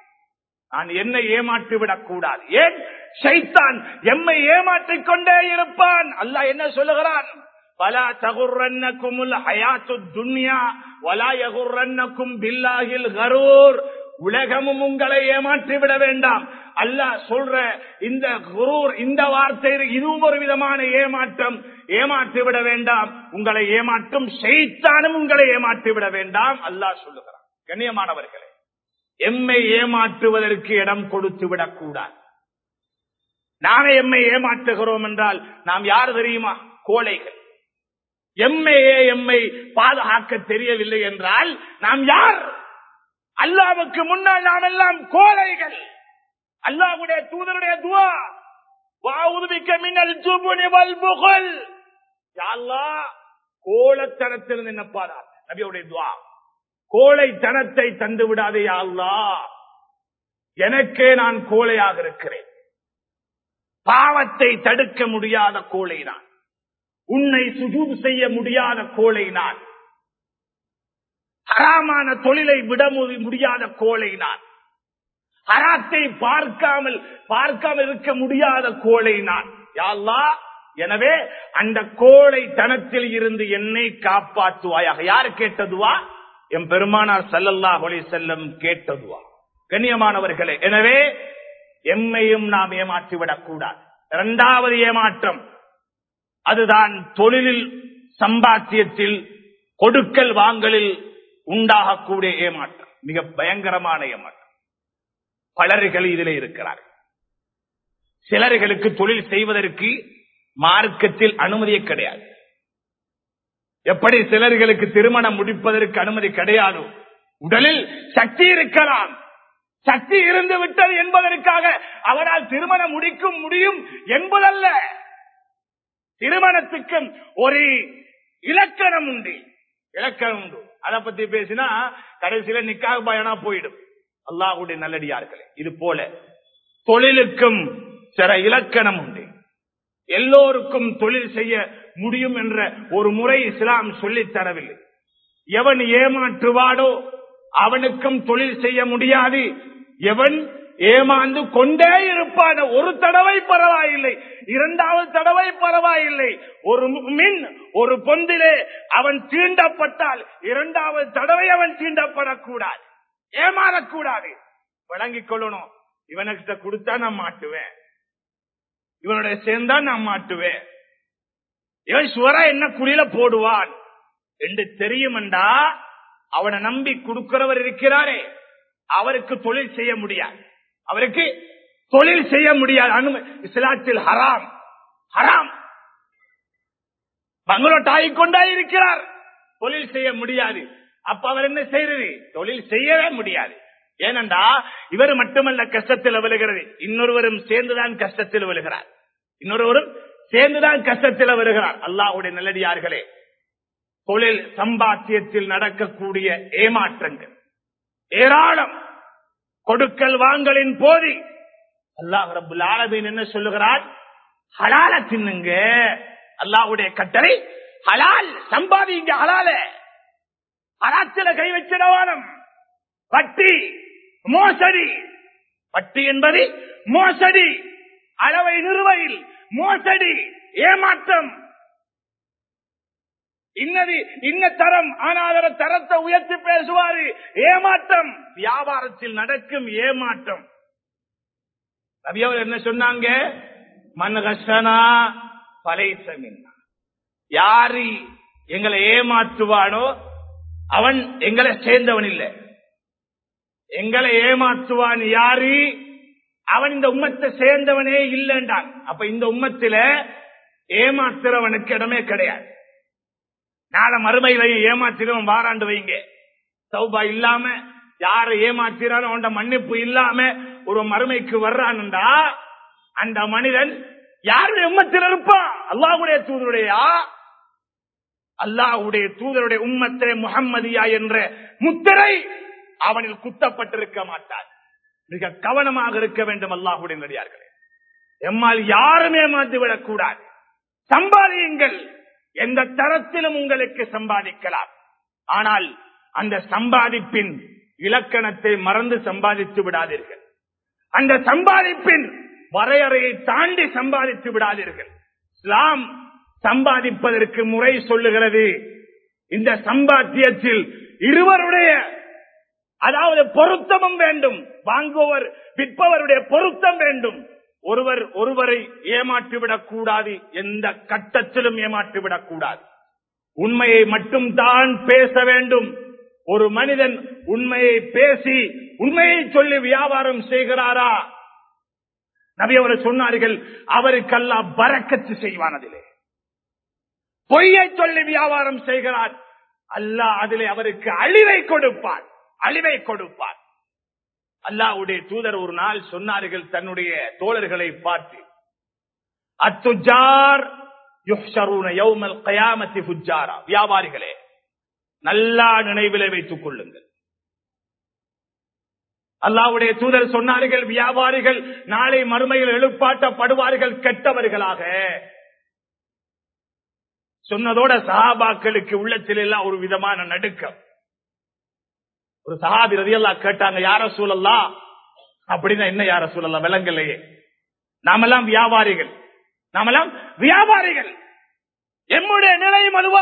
நான் என்னை ஏமாற்றி விடக் கூடாது ஏன் ஷைத்தான் எம்மை ஏமாற்றிக் கொண்டே இருப்பான் அல்லாஹ் என்ன சொல்லுகிறான் பலா தகுர்ரன்னக்குமுல் ஹயாத்து துன்யா வலா யகுர்ரன்னக்கும் பில்லாஹில் கரூர் உலகமும் உங்களை ஏமாற்றி விட வேண்டாம் அல்லாஹ் சொல்ற இந்த குரூர் இந்த வார்த்தை இதுவும் ஒரு விதமான ஏமாற்றம் ஏமாற்றி விட வேண்டாம் உங்களை ஏமாற்றும் ஷைத்தானும் உங்களை ஏமாற்றி விட வேண்டாம் அல்லாஹ் சொல்லுகிறான் கண்ணியமானவர்களே எம்மை ஏமாற்றுவதற்கு இடம் கொடுத்து விடக்கூடாது நாமே எம்மை ஏமாற்றுகிறோம் என்றால் நாம் யார் தெரியுமா கோழைகள் எம்மையே எம்மை பாதுகாக்க தெரியவில்லை என்றால் நாம் யார் அல்லாவுக்கு முன்னால் நாம் எல்லாம் கோழைகள் அல்லாஹ்வுடைய தூதருடைய துவா வாவுதுபிக்க மின்னல் ஜுபுனி வல் புகழ் யா அல்லாஹ் கோலத்தனத்தில் என்ன பாதா நபியுடைய துவா கோழைத்தனத்தை தந்து விடாதே யா அல்லாஹ் எனக்கே நான் கோழையாக இருக்கிறேன் பாவத்தை தடுக்க முடியாத கோழை நான் உன்னை சுஜூது செய்ய முடியாத கோழை நான் ஹராமான தொழிலை விட மு- முடியாத கோழை நான் ஹராத்தை பார்க்காமல் பார்க்காமல் இருக்க முடியாத கோழை நான் யா அல்லாஹ் எனவே அந்த கோழை தனத்தில் இருந்து என்னை காப்பாற்றுவாயாக யார் கேட்டதுவா என் பெருமானார் ஸல்லல்லாஹு அலைஹி செல்லம் கேட்டதுவா கண்ணியமானவர்களே எனவே எம்மையும் நாம் ஏமாற்றிவிடக் கூடாது இரண்டாவது ஏமாற்றம் அதுதான் தொழிலில் சம்பாத்தியத்தில் கொடுக்கல் வாங்கலில் உண்டாகக்கூடிய ஏமாற்றம் மிக பயங்கரமான ஏமாற்றம் பலர்கள் இதிலே இருக்கிறார்கள் சிலர்களுக்கு தொழில் செய்வதற்கு மார்க்கத்தில் அனுமதியே கிடையாது எப்படி சிலர்களுக்கு திருமணம் முடிப்பதற்கு அனுமதி கிடையாது உடலில் சக்தி இருக்கலாம் சக்தி இருந்து விட்டது என்பதற்காக அவனால் திருமணம் முடிக்கும் முடியும் என்பதல்ல திருமணத்துக்கும் ஒரு இலக்கணம் உண்டு இலக்கணம் உண்டு அதை பத்தி பேசினா கடைசியில நிக்காக பயனா போயிடும் அல்லாஹுடைய நல்லடியார்களே இது போல தொழிலுக்கும் சில இலக்கணம் உண்டு எல்லோருக்கும் தொழில் செய்ய முடியும் என்ற ஒரு முறை இஸ்லாம் சொல்லித் தரவில்லை எவன் ஏமாற்றுவாடோ அவனுக்கும் தொழில் செய்ய முடியாது எவன் ஏமாந்து கொண்டே இருப்பான ஒரு தடவை பரவாயில்லை இரண்டாவது தடவை பரவாயில்லை ஒரு மின் ஒரு பொந்திலே அவன் தீண்டப்பட்டால் இரண்டாவது தடவை அவன் தீண்டப்படக்கூடாது ஏமாறக்கூடாது வழங்கிக் கொள்ளணும் இவனுக்கிட்ட கொடுத்தா நான் மாட்டுவேன் இவனுடைய சேர்ந்தா நான் மாட்டுவேன் இவன் சுவரா என்ன குழியில போடுவான் என்று தெரியுமெண்டா அவனை நம்பி கொடுக்கிறவர் இருக்கிறாரே அவருக்கு தொழில் செய்ய முடியாது அவருக்கு தொழில் செய்ய முடியாது அனுமதி இஸ்லாத்தில் ஹராம் ஹராம் பங்களோட் ஆகிக்கொண்டா இருக்கிறார் தொழில் செய்ய முடியாது அப்ப அவர் என்ன செய்யறது தொழில் செய்யவே முடியாது ஏனண்டா இவர் மட்டுமல்ல கஷ்டத்தில் விழுகிறது இன்னொருவரும் சேர்ந்துதான் கஷ்டத்தில் விழுகிறார் இன்னொருவரும் சேர்ந்துதான் கஷ்டத்தில் வருகிறார் அல்லாஹ்வுடைய நல்லடியார்களே தொழில் சம்பாத்தியத்தில் நடக்கக்கூடிய ஏமாற்றங்கள் ஏராளம் கொடுக்கல் வாங்கலின் போதி அல்லாஹ் ரபுல் ஆலமீன் என்ன சொல்லுகிறார் ஹலால தின்னுங்க அல்லாஹ்வுடைய கட்டளை ஹலால் சம்பாதிங்க ஹலால ஹலாச்சில கை வச்சிடவானம் வட்டி மோசடி வட்டி என்பது மோசடி அளவை நிறுவையில் மோசடி ஏமாற்றம் இன்னது இன்ன தரம் ஆனால் அவர் தரத்தை உயர்த்தி பேசுவாரு ஏமாற்றம் வியாபாரத்தில் நடக்கும் ஏமாற்றம் நபி அவர் என்ன சொன்னாங்க மன்ஹசனா பலைசமின்னா யாரு எங்களை ஏமாற்றுவானோ அவன் எங்களை சேர்ந்தவன் இல்லை எங்களை ஏமாற்றுவான் யாரு அவன் இந்த உம்மத்தை சேர்ந்தவனே இல்லைன்றான் அப்ப இந்த உம்மத்தில ஏமாத்துறவனுக்கு இடமே கிடையாது நாளை மறுமையில ஏமாத்தினவன் வாராண்டு வைங்க சௌபா இல்லாம யாரை ஏமாத்திராலும் அவன் மன்னிப்பு இல்லாம ஒரு மறுமைக்கு வர்றான்டா அந்த மனிதன் யாருடைய உம்மத்தில் இருப்பான் அல்லாஹுடைய தூதருடையா அல்லாஹுடைய தூதருடைய உம்மத்தே முகம்மதியா என்ற முத்திரை அவனில் குத்தப்பட்டிருக்க மாட்டார் மிக கவனமாக இருக்க வேண்டும் அல்லாஹுடைய நடிகார்களே எம்மால் யாரும் ஏமாந்து விடக்கூடாது சம்பாதியுங்கள் எந்த தரத்திலும் உங்களுக்கு சம்பாதிக்கலாம் ஆனால் அந்த சம்பாதிப்பின் இலக்கணத்தை மறந்து சம்பாதித்து விடாதீர்கள் அந்த சம்பாதிப்பின் வரையறையை தாண்டி சம்பாதித்து விடாதீர்கள் இஸ்லாம் சம்பாதிப்பதற்கு முறை சொல்லுகிறது இந்த சம்பாத்தியத்தில் இருவருடைய அதாவது பொருத்தமும் வேண்டும் வாங்குபவர் விற்பவருடைய பொருத்தம் வேண்டும் ஒருவர் ஒருவரை ஏமாற்றிவிடக் கூடாது எந்த கட்டத்திலும் ஏமாற்றிவிடக் கூடாது உண்மையை மட்டும் தான் பேச வேண்டும் ஒரு மனிதன் உண்மையை பேசி உண்மையை சொல்லி வியாபாரம் செய்கிறாரா நபி அவர் சொன்னார்கள் அவருக்கெல்லாம் பறக்கத்து செய்வானதிலே பொய்யை சொல்லி வியாபாரம் செய்கிறார் அல்லாஹ் அதிலே அவருக்கு அழிவை கொடுப்பார் அழிவை கொடுப்பார் அல்லாஹ்வுடைய தூதர் ஒரு நாள் சொன்னார்கள் தன்னுடைய தோழர்களை பார்த்து அத்துஜார் யுஹ்ஷரூன யௌமல் கயாமத்தி ஃபுஜ்ஜாரா வியாபாரிகளே நல்லா நினைவிலே வைத்துக் கொள்ளுங்கள் அல்லாவுடைய தூதர் சொன்னார்கள் வியாபாரிகள் நாளை மறுமையில் எழுப்பாட்டப்படுவார்கள் கெட்டவர்களாக சொன்னதோட சஹாபாக்களுக்கு உள்ளத்தில் எல்லாம் ஒரு விதமான நடுக்கம் ஒரு சஹாபி ரதியல்லா கேட்டாங்க யார சூழல்லா அப்படின்னா என்ன யார சூழல்லா விலங்கலையே நாமெல்லாம் வியாபாரிகள் நாமெல்லாம் வியாபாரிகள் எம்முடைய நிலையும் அதுவா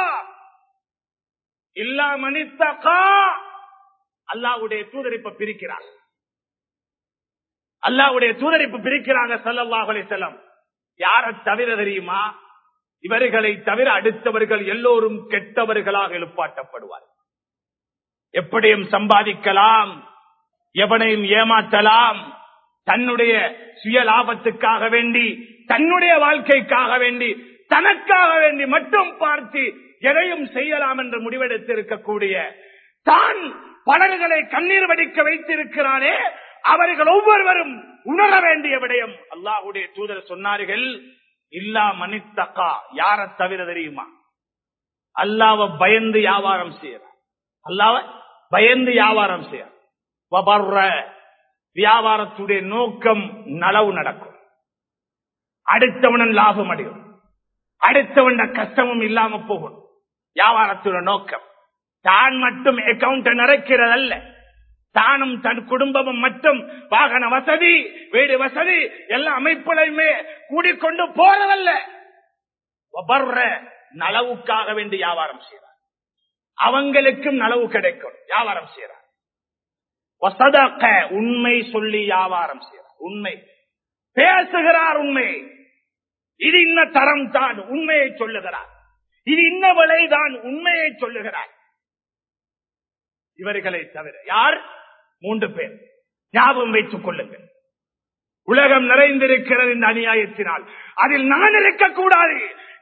இல்லா மனிதகா அல்லாவுடைய தூதரிப்ப பிரிக்கிறார் அல்லாவுடைய தூதரிப்பு பிரிக்கிறாங்க சல்லல்லாஹு அலைஹி வஸல்லம் யார தவிர தெரியுமா இவர்களை தவிர அடுத்தவர்கள் எல்லோரும் கெட்டவர்களாக எழுப்பாட்டப்படுவார் எப்படியும் சம்பாதிக்கலாம் எவனையும் ஏமாற்றலாம் தன்னுடைய சுய லாபத்துக்காக வேண்டி தன்னுடைய வாழ்க்கைக்காக வேண்டி தனக்காக வேண்டி மட்டும் பார்த்து எதையும் செய்யலாம் என்று முடிவெடுத்திருக்கக்கூடிய தான் பலர்களை கண்ணீர் வடிக்க வைத்திருக்கிறானே அவர்கள் ஒவ்வொருவரும் உணர வேண்டிய விடயம் அல்லாஹுடைய தூதர் சொன்னார்கள் இல்லா மனித்தக்கா யார தவிர தெரியுமா அல்லாவ பயந்து வியாபாரம் செய்யறார் அல்லாவ பயந்து வியாபாரம் செய்ய வியாபாரத்துடைய நோக்கம் நலவு நடக்கும் அடுத்தவனன் லாபம் அடையும் அடுத்தவன் கஷ்டமும் இல்லாம போகும் வியாபாரத்தோட நோக்கம் தான் மட்டும் அக்கௌண்ட் நிறைக்கிறதல்ல தானும் தன் குடும்பமும் மட்டும் வாகன வசதி வீடு வசதி எல்லா அமைப்புலையுமே கூடிக்கொண்டு போறதல்ல வர்ற நலவுக்காக வேண்டி வியாபாரம் செய்யறார் அவங்களுக்கும் நலவு கிடைக்கும் வியாபாரம் செய்யறார் வசதக்க உண்மை சொல்லி வியாபாரம் செய்யறார் உண்மை பேசுகிறார் உண்மை இது இன்ன தரம் தான் உண்மையை சொல்லுகிறார் இது இன்ன விலைதான் உண்மையை சொல்லுகிறார் இவர்களை தவிர யார் மூன்று பேர் ஞாபகம் வைத்துக் கொள்ளுங்கள் உலகம் நிறைந்திருக்கிறது இந்த அநியாயத்தினால் அதில் நான் இருக்கக்கூடாது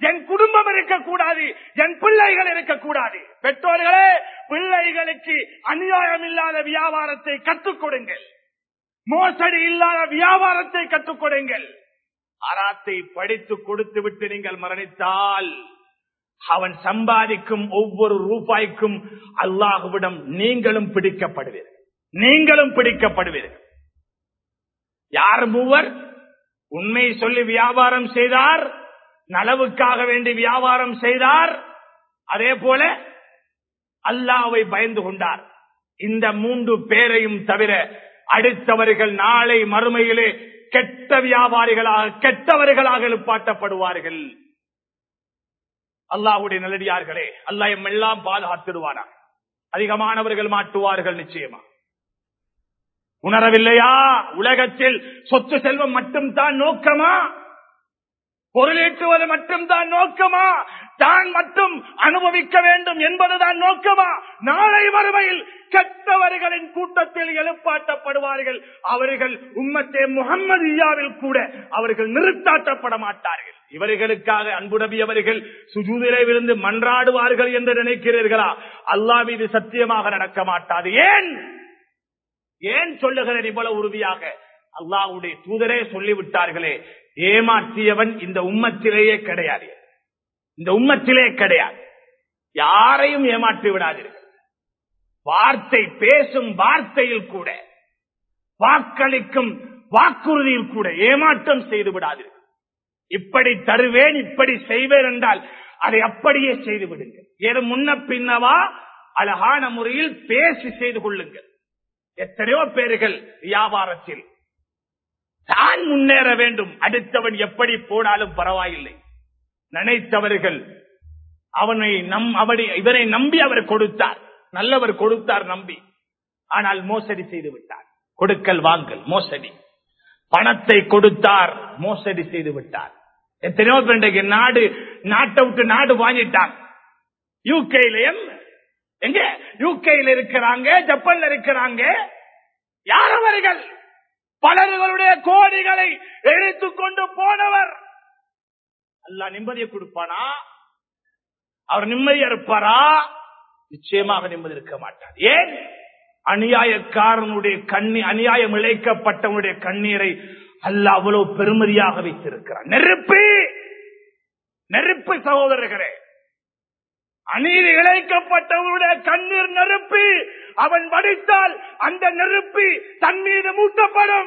என் குடும்பம் இருக்கக்கூடாது என் பிள்ளைகள் இருக்கக்கூடாது பெற்றோர்களே பிள்ளைகளுக்கு அநியாயம் இல்லாத வியாபாரத்தை கற்றுக் கொடுங்கள் மோசடி இல்லாத வியாபாரத்தை கற்றுக் கொடுங்கள் அராத்தை படித்து கொடுத்து விட்டு நீங்கள் மரணித்தால் அவன் சம்பாதிக்கும் ஒவ்வொரு ரூபாய்க்கும் அல்லாஹுவிடம் நீங்களும் பிடிக்கப்படுவீர்கள் நீங்களும் பிடிக்கப்படுவீர்கள் யார் மூவர் உண்மை சொல்லி வியாபாரம் செய்தார் நலவுக்காக வேண்டி வியாபாரம் செய்தார் அதே போல அல்லாவை பயந்து கொண்டார் இந்த மூன்று பேரையும் தவிர அடுத்தவர்கள் நாளை மறுமையிலே கெட்ட வியாபாரிகளாக கெட்டவர்களாக எழுப்பாட்டப்படுவார்கள் அல்லாஹுடைய நல்லடியார்களே அல்லாஹ் எல்லாம் பாதுகாத்திடுவானா அதிகமானவர்கள் மாட்டுவார்கள் நிச்சயமா உணரவில்லையா உலகத்தில் சொத்து செல்வம் மட்டும்தான் நோக்கமா பொருளீட்டுவது மட்டும்தான் நோக்கமா தான் மட்டும் அனுபவிக்க வேண்டும் என்பதுதான் நோக்கமா நாளை வறுமையில் கெட்டவர்களின் கூட்டத்தில் எழுப்பாட்டப்படுவார்கள் அவர்கள் உம்மத்தே முகம்மதியாவில் கூட அவர்கள் நிறுத்தாட்டப்பட மாட்டார்கள் இவர்களுக்காக அன்பு நபி அவர்கள் சுஜூதிலே விழுந்து மன்றாடுவார்கள் என்று நினைக்கிறீர்களா அல்லாஹ் மீது சத்தியமாக நடக்க மாட்டாது ஏன் ஏன் சொல்லுகிறேன் இவ்வளவு உறுதியாக அல்லாஹ்வுடைய தூதரே சொல்லிவிட்டார்களே ஏமாற்றியவன் இந்த உம்மத்திலேயே கிடையாது இந்த உம்மத்திலே கிடையாது யாரையும் ஏமாற்றி விடாதீர்கள் வார்த்தை பேசும் வார்த்தையில் கூட வாக்களிக்கும் வாக்குறுதியில் கூட ஏமாற்றம் செய்து விடாதீர்கள் இப்படி தருவேன் இப்படி செய்வேன் என்றால் அதை அப்படியே செய்து விடுங்கள் ஏது முன்ன பின்னவா அழகான முறையில் பேசி செய்து கொள்ளுங்கள் எத்தனையோ பேர்கள் வியாபாரத்தில் தான் முன்னேற வேண்டும் அடுத்தவன் எப்படி போனாலும் பரவாயில்லை நினைத்தவர்கள் அவனை நம் அவனை இவனை நம்பி அவர் கொடுத்தார் நல்லவர் கொடுத்தார் நம்பி ஆனால் மோசடி செய்து விட்டார் கொடுக்கல் வாங்கல் மோசடி பணத்தை கொடுத்தார் மோசடி செய்து விட்டார் எத்தனையோ பேண்டைக்கு நாடு நாட்டை விட்டு நாடு வாங்கிட்டாங்க யூகேலையும் எங்க யூகேல இருக்கிறாங்க ஜப்பான்ல இருக்கிறாங்க யார் அவர்கள் பலர்களுடைய கோடிகளை எடுத்துக் கொண்டு போனவர் அல்ல நிம்மதியை கொடுப்பானா அவர் நிம்மதியா இருப்பாரா நிச்சயமாக நிம்மதி இருக்க மாட்டார் ஏன் அநியாயக்காரனுடைய கண்ணி அநியாயம் இழைக்கப்பட்டவனுடைய கண்ணீரை அல்ல அவ்வளவு பெருமதியாக வைத்திருக்கிறார் நெருப்பு நெருப்பு சகோதரர்களே அநீதி இழைக்கப்பட்டவனுடைய கண்ணீர் நெருப்பு அவன் வடித்தால் அந்த நெருப்பு தன் மீது மூட்டப்படும்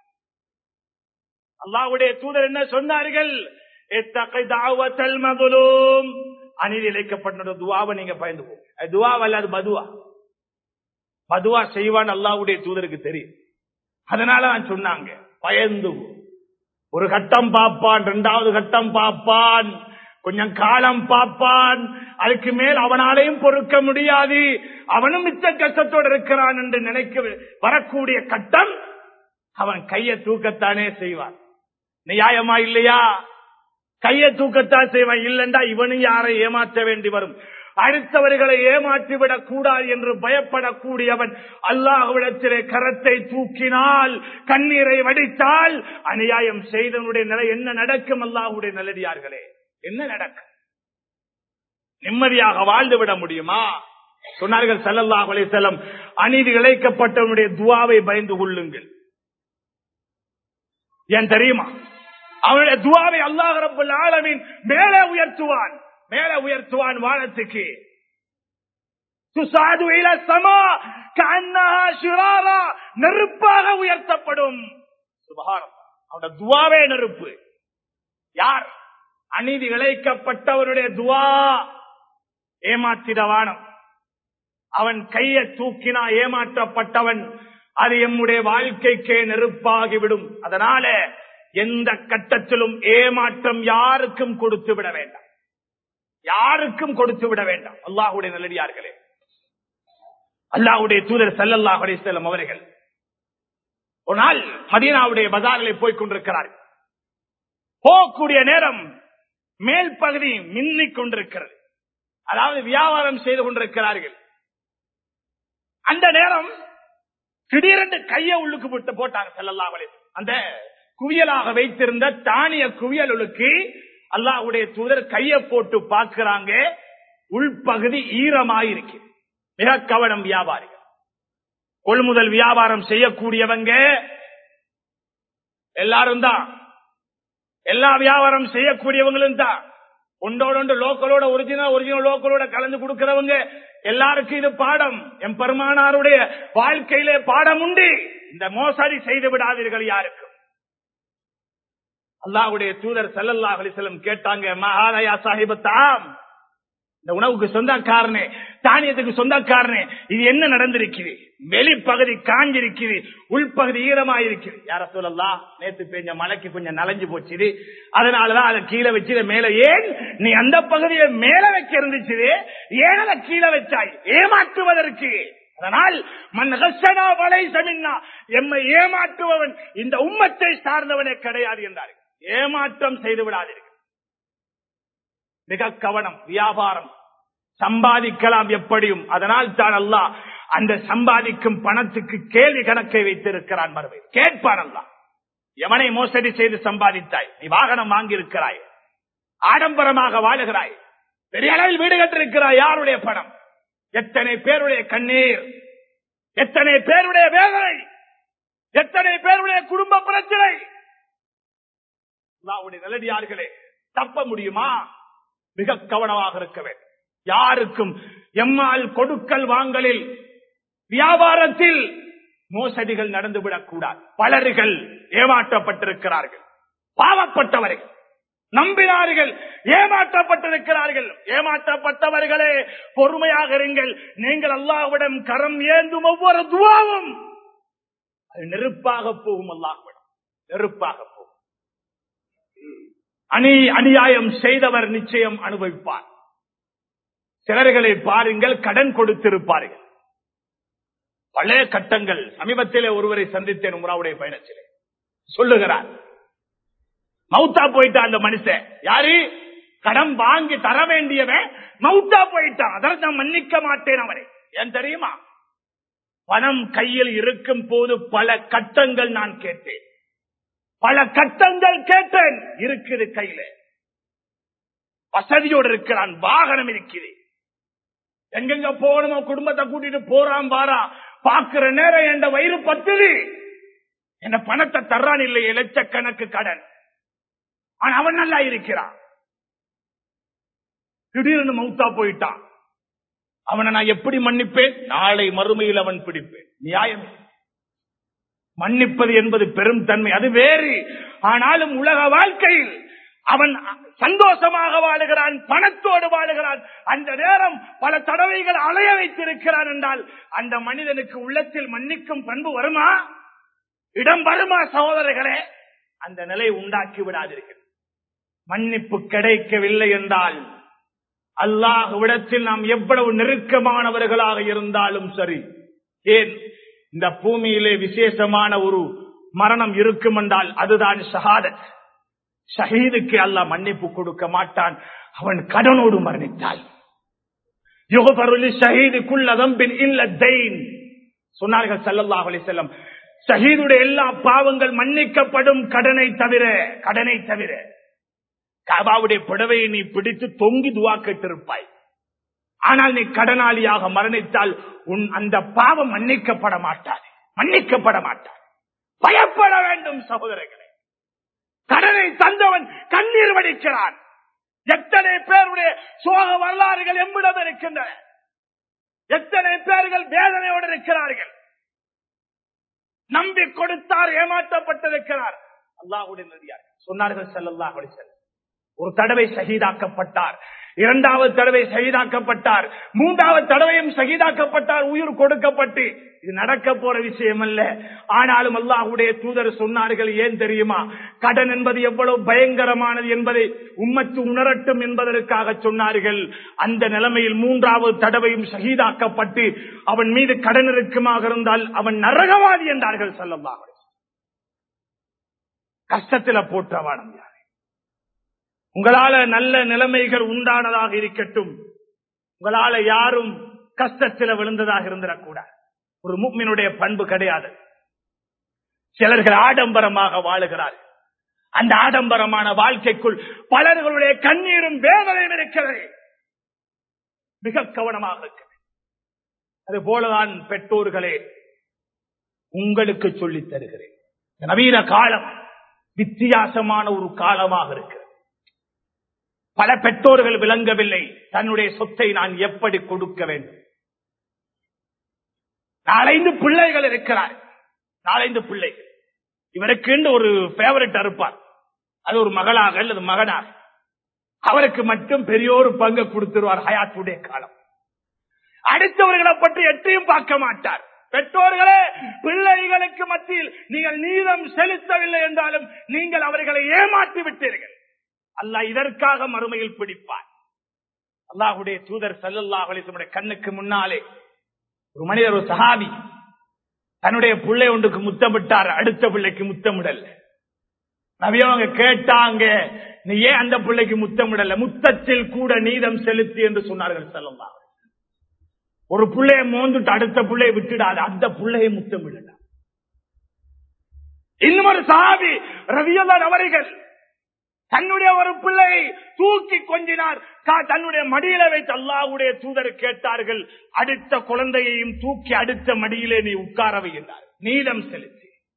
அல்லாவுடைய தூதர் என்ன சொன்னார்கள் அநீதி இழைக்கப்பட்ட துவாவை நீங்க பயந்து போ துவாவல்ல அது பதுவா பதுவா செய்வான் அல்லாவுடைய தூதருக்கு தெரியும் அதனால நான் சொன்னாங்க பயந்து ஒரு கட்டம் பார்ப்பான் இரண்டாவது கட்டம் பார்ப்பான் கொஞ்சம் காலம் பார்ப்பான் அதுக்கு மேல் அவனாலையும் பொறுக்க முடியாது அவனும் மிச்ச கஷ்டத்தோடு இருக்கிறான் என்று நினைக்க வரக்கூடிய கட்டம் அவன் கையை தூக்கத்தானே செய்வான் நியாயமா இல்லையா கையை தூக்கத்தான் செய்வான் இல்லைண்டா இவனும் யாரை ஏமாற்ற வேண்டி வரும் அடுத்தவர்களை ஏமாற்றிவிடக் கூடாது என்று பயப்படக்கூடியவன் அல்லாஹுவிடத்திலே கரத்தை தூக்கினால் கண்ணீரை வடித்தால் அநியாயம் செய்தவனுடைய நிலை என்ன நடக்கும் அல்லாஹுடைய நல்லடியார்களே என்ன நடக்கும் நிம்மதியாக வாழ்ந்து விட முடியுமா சொன்னார்கள் சல்லல்லாஹ் அலிசல்லம் அநீதி இழைக்கப்பட்டவனுடைய துவாவை பயந்து கொள்ளுங்கள் ஏன் தெரியுமா அவனுடைய துவாவை அல்லாஹ் ரபுல் ஆலமின் மேலே உயர்த்துவான் மேலே உயர்த்துவான் வானத்துக்கு சுசாது இல சமா கண்ணஹா ஷிராரா நெருப்பாக உயர்த்தப்படும் சுபஹானம் அவனுடைய துவாவே நெருப்பு யார் அநீதி இழைக்கப்பட்டவருடைய துவா ஏமாற்றிடவானம் அவன் கையை தூக்கினா ஏமாற்றப்பட்டவன் அது எம்முடைய வாழ்க்கைக்கே நெருப்பாகிவிடும் அதனால எந்த கட்டத்திலும் ஏமாற்றம் யாருக்கும் கொடுத்து விட வேண்டாம் யாருக்கும் கொடுத்து விட வேண்டாம் அல்லாஹுடைய நல்லடியார்களே அல்லாஹுடைய தூதர் சல்லல்லாஹ் அலிசல்லம் அவர்கள் ஒரு நாள் மதீனாவுடைய பஜாரிலே போய் கொண்டிருக்கிறார்கள் போகக்கூடிய நேரம் மேல் பகுதி மின்னிக் கொண்டிருக்கிறது அதாவது வியாபாரம் செய்து கொண்டிருக்கிறார்கள் அந்த நேரம் திடீரென்று கையை உள்ளுக்கு போட்டு போட்டாங்க செல்லல்லா அந்த குவியலாக வைத்திருந்த தானிய குவியலுக்கு அல்லாஹ்வுடைய தூதர் கைய போட்டு பார்க்கிறாங்க உள்பகுதி ஈரமாயிருக்கு மிக கவனம் வியாபாரிகள் கொள்முதல் வியாபாரம் செய்யக்கூடியவங்க எல்லாரும் தான் எல்லா வியாபாரம் செய்யக்கூடியவங்களும் தான் ஒன்றோட ஒன்று லோக்கலோட ஒரிஜினல் ஒரிஜினல் லோக்கலோட கலந்து கொடுக்கிறவங்க எல்லாருக்கும் இது பாடம் என் பெருமானாருடைய வாழ்க்கையிலே பாடம் உண்டு இந்த மோசடி செய்து விடாதீர்கள் யாருக்கும் அல்லாஹ்வுடைய தூதர் ஸல்லல்லாஹு அலைஹி வஸல்லம் கேட்டாங்க மகாதயா சாஹிபத்தாம் இந்த உணவுக்கு சொந்தக்காரனே தானியத்துக்கு சொந்தக்காரனே இது என்ன நடந்திருக்குது வெளிப்பகுதி காஞ்சிருக்குது உள்பகுதி ஈரமாயிருக்குது யார சொல்லலாம் நேத்து பெஞ்ச மழைக்கு கொஞ்சம் நனைஞ்சு போச்சுது அதனாலதான் அதை கீழே வச்சு இதை மேல ஏன் நீ அந்த பகுதியை மேல வைக்க இருந்துச்சு ஏன் அதை கீழே வச்சாய் ஏமாற்றுவதற்கு அதனால் மன் ஹஸ்ஸனா வலை சமின்னா எம்மை ஏமாற்றுபவன் இந்த உம்மத்தை சார்ந்தவனே கிடையாது என்றார் ஏமாற்றம் செய்து விடாதீர்கள் மிக கவனம் வியாபாரம் சம்பாதிக்கலாம் எப்படியும் அதனால் தான் அல்லாஹ் அந்த சம்பாதிக்கும் பணத்துக்கு கேள்வி கணக்கை வைத்திருக்கிறான் மறுவை கேட்பான் அல்லாஹ் எவனை மோசடி செய்து சம்பாதித்தாய் நீ வாகனம் வாங்கி இருக்கிறாய் ஆடம்பரமாக வாழுகிறாய் பெரிய அளவில் வீடு கட்டிருக்கிறாய் யாருடைய பணம் எத்தனை பேருடைய கண்ணீர் எத்தனை பேருடைய வேதனை எத்தனை பேருடைய குடும்ப பிரச்சனை அல்லாஹ்வுடைய நல்லடியார்களே தப்ப முடியுமா மிக கவனமாக இருக்க வேண்டும் யாருக்கும் எம்மால் கொடுக்கல் வாங்கலில் வியாபாரத்தில் மோசடிகள் நடந்துவிடக் கூடாது பலர்கள் ஏமாற்றப்பட்டிருக்கிறார்கள் பாவப்பட்டவர்கள் நம்பினார்கள் ஏமாற்றப்பட்டிருக்கிறார்கள் ஏமாற்றப்பட்டவர்களே பொறுமையாக இருங்கள் நீங்கள் அல்லாஹ்விடம் கரம் ஏந்தும் ஒவ்வொரு துவாவும் அது நெருப்பாக போகும் அல்லாஹ்விடம் நெருப்பாக போகும் அணி அநியாயம் செய்தவர் நிச்சயம் அனுபவிப்பார் சிலர்களை பாருங்கள் கடன் கொடுத்திருப்பார்கள் பழைய கட்டங்கள் சமீபத்திலே ஒருவரை சந்தித்தேன் உமராவுடைய பயணத்திலே சொல்லுகிறார் மவுத்தா போயிட்டா அந்த மனுஷன் யாரு கடன் வாங்கி தர வேண்டியவன் மவுத்தா போயிட்டான் அதற்கு நான் மன்னிக்க மாட்டேன் அவரை ஏன் தெரியுமா பணம் கையில் இருக்கும் போது பல கட்டங்கள் நான் கேட்டேன் பல கட்டங்கள் கேட்டேன் இருக்குது கையில வசதியோடு இருக்கிறான் வாகனம் இருக்குது எங்கெங்க போகணுமோ குடும்பத்தை கூட்டிட்டு போறான் பாரா பாக்குற நேரம் என் வயிறு பத்துது என்ன பணத்தை தர்றான் இல்லை லட்சக்கணக்கு கடன் ஆனா அவன் நல்லா இருக்கிறான் திடீர்னு மௌத்தா போயிட்டான் அவனை நான் எப்படி மன்னிப்பேன் நாளை மறுமையில் அவன் பிடிப்பேன் நியாயம் மன்னிப்பது என்பது பெரும் தன்மை அது வேறு ஆனாலும் உலக வாழ்க்கையில் அவன் சந்தோஷமாக வாழுகிறான் பணத்தோடு வாழுகிறான் அந்த நேரம் பல தடவைகள் அலைய வைத்திருக்கிறான் என்றால் அந்த மனிதனுக்கு உள்ளத்தில் மன்னிக்கும் பண்பு வருமா இடம் வருமா சகோதரர்களே அந்த நிலை உண்டாக்கி விடாதீர்கள் மன்னிப்பு கிடைக்கவில்லை என்றால் அல்லாஹ்விடத்தில் நாம் எவ்வளவு நெருக்கமானவர்களாக இருந்தாலும் சரி ஏன் இந்த பூமியிலே விசேஷமான ஒரு மரணம் இருக்கும் என்றால் அதுதான் ஷஹாதத் ஷஹீதுக்கு அல்லாஹ் மன்னிப்பு கொடுக்க மாட்டான் அவன் கடனோடு மரணித்தால் யுகபருளி ஷஹீதுக்குள்ளதம் பின் இல்ல தெயின் சொன்னார்கள் சல்லல்லாஹு அலைஹி வஸல்லம் ஷஹீதுடைய எல்லா பாவங்கள் மன்னிக்கப்படும் கடனை தவிர கடனை தவிர காபாவுடைய புடவையை நீ பிடித்து தொங்கி துவா கேட்டிருப்பாய் ஆனால் நீ கடனாளியாக மரணித்தால் உன் அந்த பாவம் மன்னிக்கப்பட மாட்டாது மன்னிக்கப்பட மாட்டாது பயப்பட வேண்டும் சகோதரர்களே கடனை தந்தவன் கண்ணீர் வடிக்கிறான் எத்தனை பேருடைய சோக வரலாறுகள் எம்மிடம் இருக்கின்றன எத்தனை பேர்கள் வேதனையோடு இருக்கிறார்கள் நம்பி கொடுத்தார் ஏமாற்றப்பட்டிருக்கிறார் அல்லாஹுடைய நதியார் சொன்னார்கள் செல்லல்லாஹ் செல்ல ஒரு தடவை ஷஹீதாக்கப்பட்டார் இரண்டாவது தடவை ஷஹீதாக்கப்பட்டார் மூன்றாவது தடவையும் ஷஹீதாக்கப்பட்டார் உயிர் கொடுக்கப்பட்டு இது நடக்க போற விஷயம் அல்ல ஆனாலும் அல்லாஹுடைய தூதர் சொன்னார்கள் ஏன் தெரியுமா கடன் என்பது எவ்வளவு பயங்கரமானது என்பதை உம்மத்து உணரட்டும் என்பதற்காக சொன்னார்கள் அந்த நிலைமையில் மூன்றாவது தடவையும் ஷஹீதாக்கப்பட்டு அவன் மீது கடன் இருக்குமாக இருந்தால் அவன் நரகவாதி என்றார்கள் சொல்லமாக கஷ்டத்துல போற்றவானம் யார் உங்களால நல்ல நிலைமைகள் உண்டானதாக இருக்கட்டும் உங்களால யாரும் கஷ்டத்தில் விழுந்ததாக இருந்திடக்கூடாது ஒரு முக்மினுடைய பண்பு கிடையாது சிலர்கள் ஆடம்பரமாக வாழுகிறார்கள் அந்த ஆடம்பரமான வாழ்க்கைக்குள் பலர்களுடைய கண்ணீரும் வேதனையும் இருக்கிறது மிக கவனமாக இருக்கிறது அது போலதான் பெற்றோர்களே உங்களுக்கு சொல்லித் தருகிறேன் இந்த நவீன காலம் வித்தியாசமான ஒரு காலமாக இருக்கிறது பல பெற்றோர்கள் விளங்கவில்லை தன்னுடைய சொத்தை நான் எப்படி கொடுக்க வேண்டும் நாலைந்து பிள்ளைகள் இருக்கிறார் நாலைந்து பிள்ளைகள் இவருக்கு ஒரு பேவரட் இருப்பார் அது ஒரு மகளாக அல்லது மகனாக அவருக்கு மட்டும் பெரியோரு பங்கு கொடுத்துருவார் ஹயாத்துடைய காலம் அடுத்தவர்களை பற்றி எட்டையும் பார்க்க மாட்டார் பெற்றோர்களே பிள்ளைகளுக்கு மத்தியில் நீங்கள் நீதம் செலுத்தவில்லை என்றாலும் நீங்கள் அவர்களை ஏமாற்றி விட்டீர்கள் அல்லாஹ் இதற்காக மறுமையில் பிடிப்பார் அல்லாஹுடைய தூதர் சல்லல்லாஹ் அலிசமுடைய கண்ணுக்கு முன்னாலே ஒரு மனிதர் ஒரு சஹாபி தன்னுடைய பிள்ளை ஒன்றுக்கு முத்தமிட்டார் அடுத்த பிள்ளைக்கு முத்தமிடல் நவியவங்க கேட்டாங்க நீ ஏன் அந்த பிள்ளைக்கு முத்தமிடல முத்தத்தில் கூட நீதம் செலுத்தி என்று சொன்னார்கள் செல்லல்லா ஒரு பிள்ளைய மோந்துட்டு அடுத்த பிள்ளைய விட்டுடாது அந்த பிள்ளையை முத்தமிடல இன்னும் ஒரு சாபி ரவியல்லான் அவர்கள் தன்னுடைய ஒரு பிள்ளையை தூக்கி கொஞ்சினார் கா- தன்னுடைய மடியில வைத்து அல்லாஹ்வுடைய தூதர் கேட்டார்கள் அடுத்த குழந்தையையும் தூக்கி அடுத்த மடியிலே நீ உட்கார வைத்தார் நீதம் செலுத்தி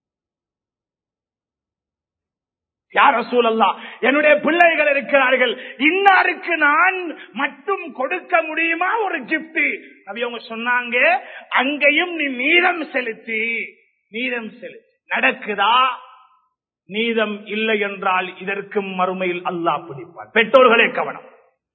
யார் சூழல்லா என்னுடைய பிள்ளைகள் இருக்கிறார்கள் இன்னாருக்கு நான் மட்டும் கொடுக்க முடியுமா ஒரு கிப்ட் நபி அவங்க சொன்னாங்க அங்கேயும் நீ நீதம் செலுத்தி நீதம் செலுத்தி நடக்குதா நீதம் இல்லை என்றால் இதற்கும் மறுமையில் அல்லாஹ் பிடிப்பார் பெற்றோர்களே கவனம்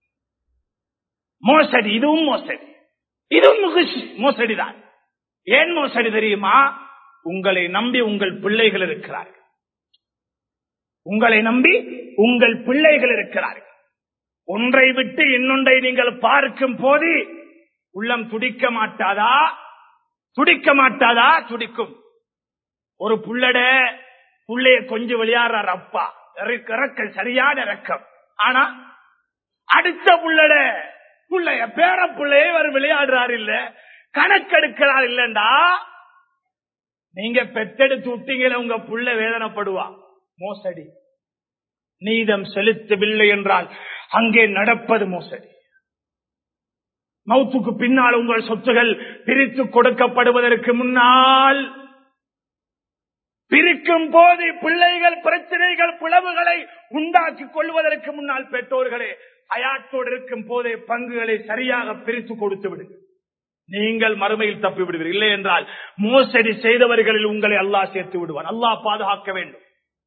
மோசடி இதுவும் மோசடி இதுவும் முகிஷ் மோசடிதான் ஏன் மோசடி தெரியுமா உங்களை நம்பி உங்கள் பிள்ளைகள் இருக்கிறார்கள் உங்களை நம்பி உங்கள் பிள்ளைகள் இருக்கிறார்கள் ஒன்றை விட்டு இன்னொன்றை நீங்கள் பார்க்கும் போது உள்ளம் துடிக்க மாட்டாதா துடிக்க மாட்டாதா துடிக்கும் ஒரு புள்ளட புள்ளைய கொஞ்சம் விளையாடுறார் அப்பா இறக்க- இறக்கம் சரியான இறக்கம் ஆனா அடுத்த புள்ளட புள்ளைய பேர புள்ளைய அவர் விளையாடுறாரு இல்ல கணக்கெடுக்கிறார் இல்லண்டா நீங்க பெத்தெடுத்து விட்டீங்கள உங்க புள்ள வேதனைப்படுவா மோசடி நீதம் செலுத்தவில்லை என்றால் அங்கே நடப்பது மோசடி மௌத்துக்கு பின்னால் உங்கள் சொத்துகள் பிரித்து கொடுக்கப்படுவதற்கு முன்னால் பிரிக்கும் போது பிள்ளைகள் பிரச்சனைகள் பிளவுகளை உண்டாக்கி கொள்வதற்கு முன்னால் பெற்றோர்களே அயாத்தோடு இருக்கும் போதே பங்குகளை சரியாக பிரித்து கொடுத்து விடுங்கள் நீங்கள் மறுமையில் தப்பி விடுவீர்கள் இல்லை என்றால் மோசடி செய்தவர்களில் உங்களை அல்லாஹ் சேர்த்து விடுவான் அல்லாஹ் பாதுகாக்க வேண்டும்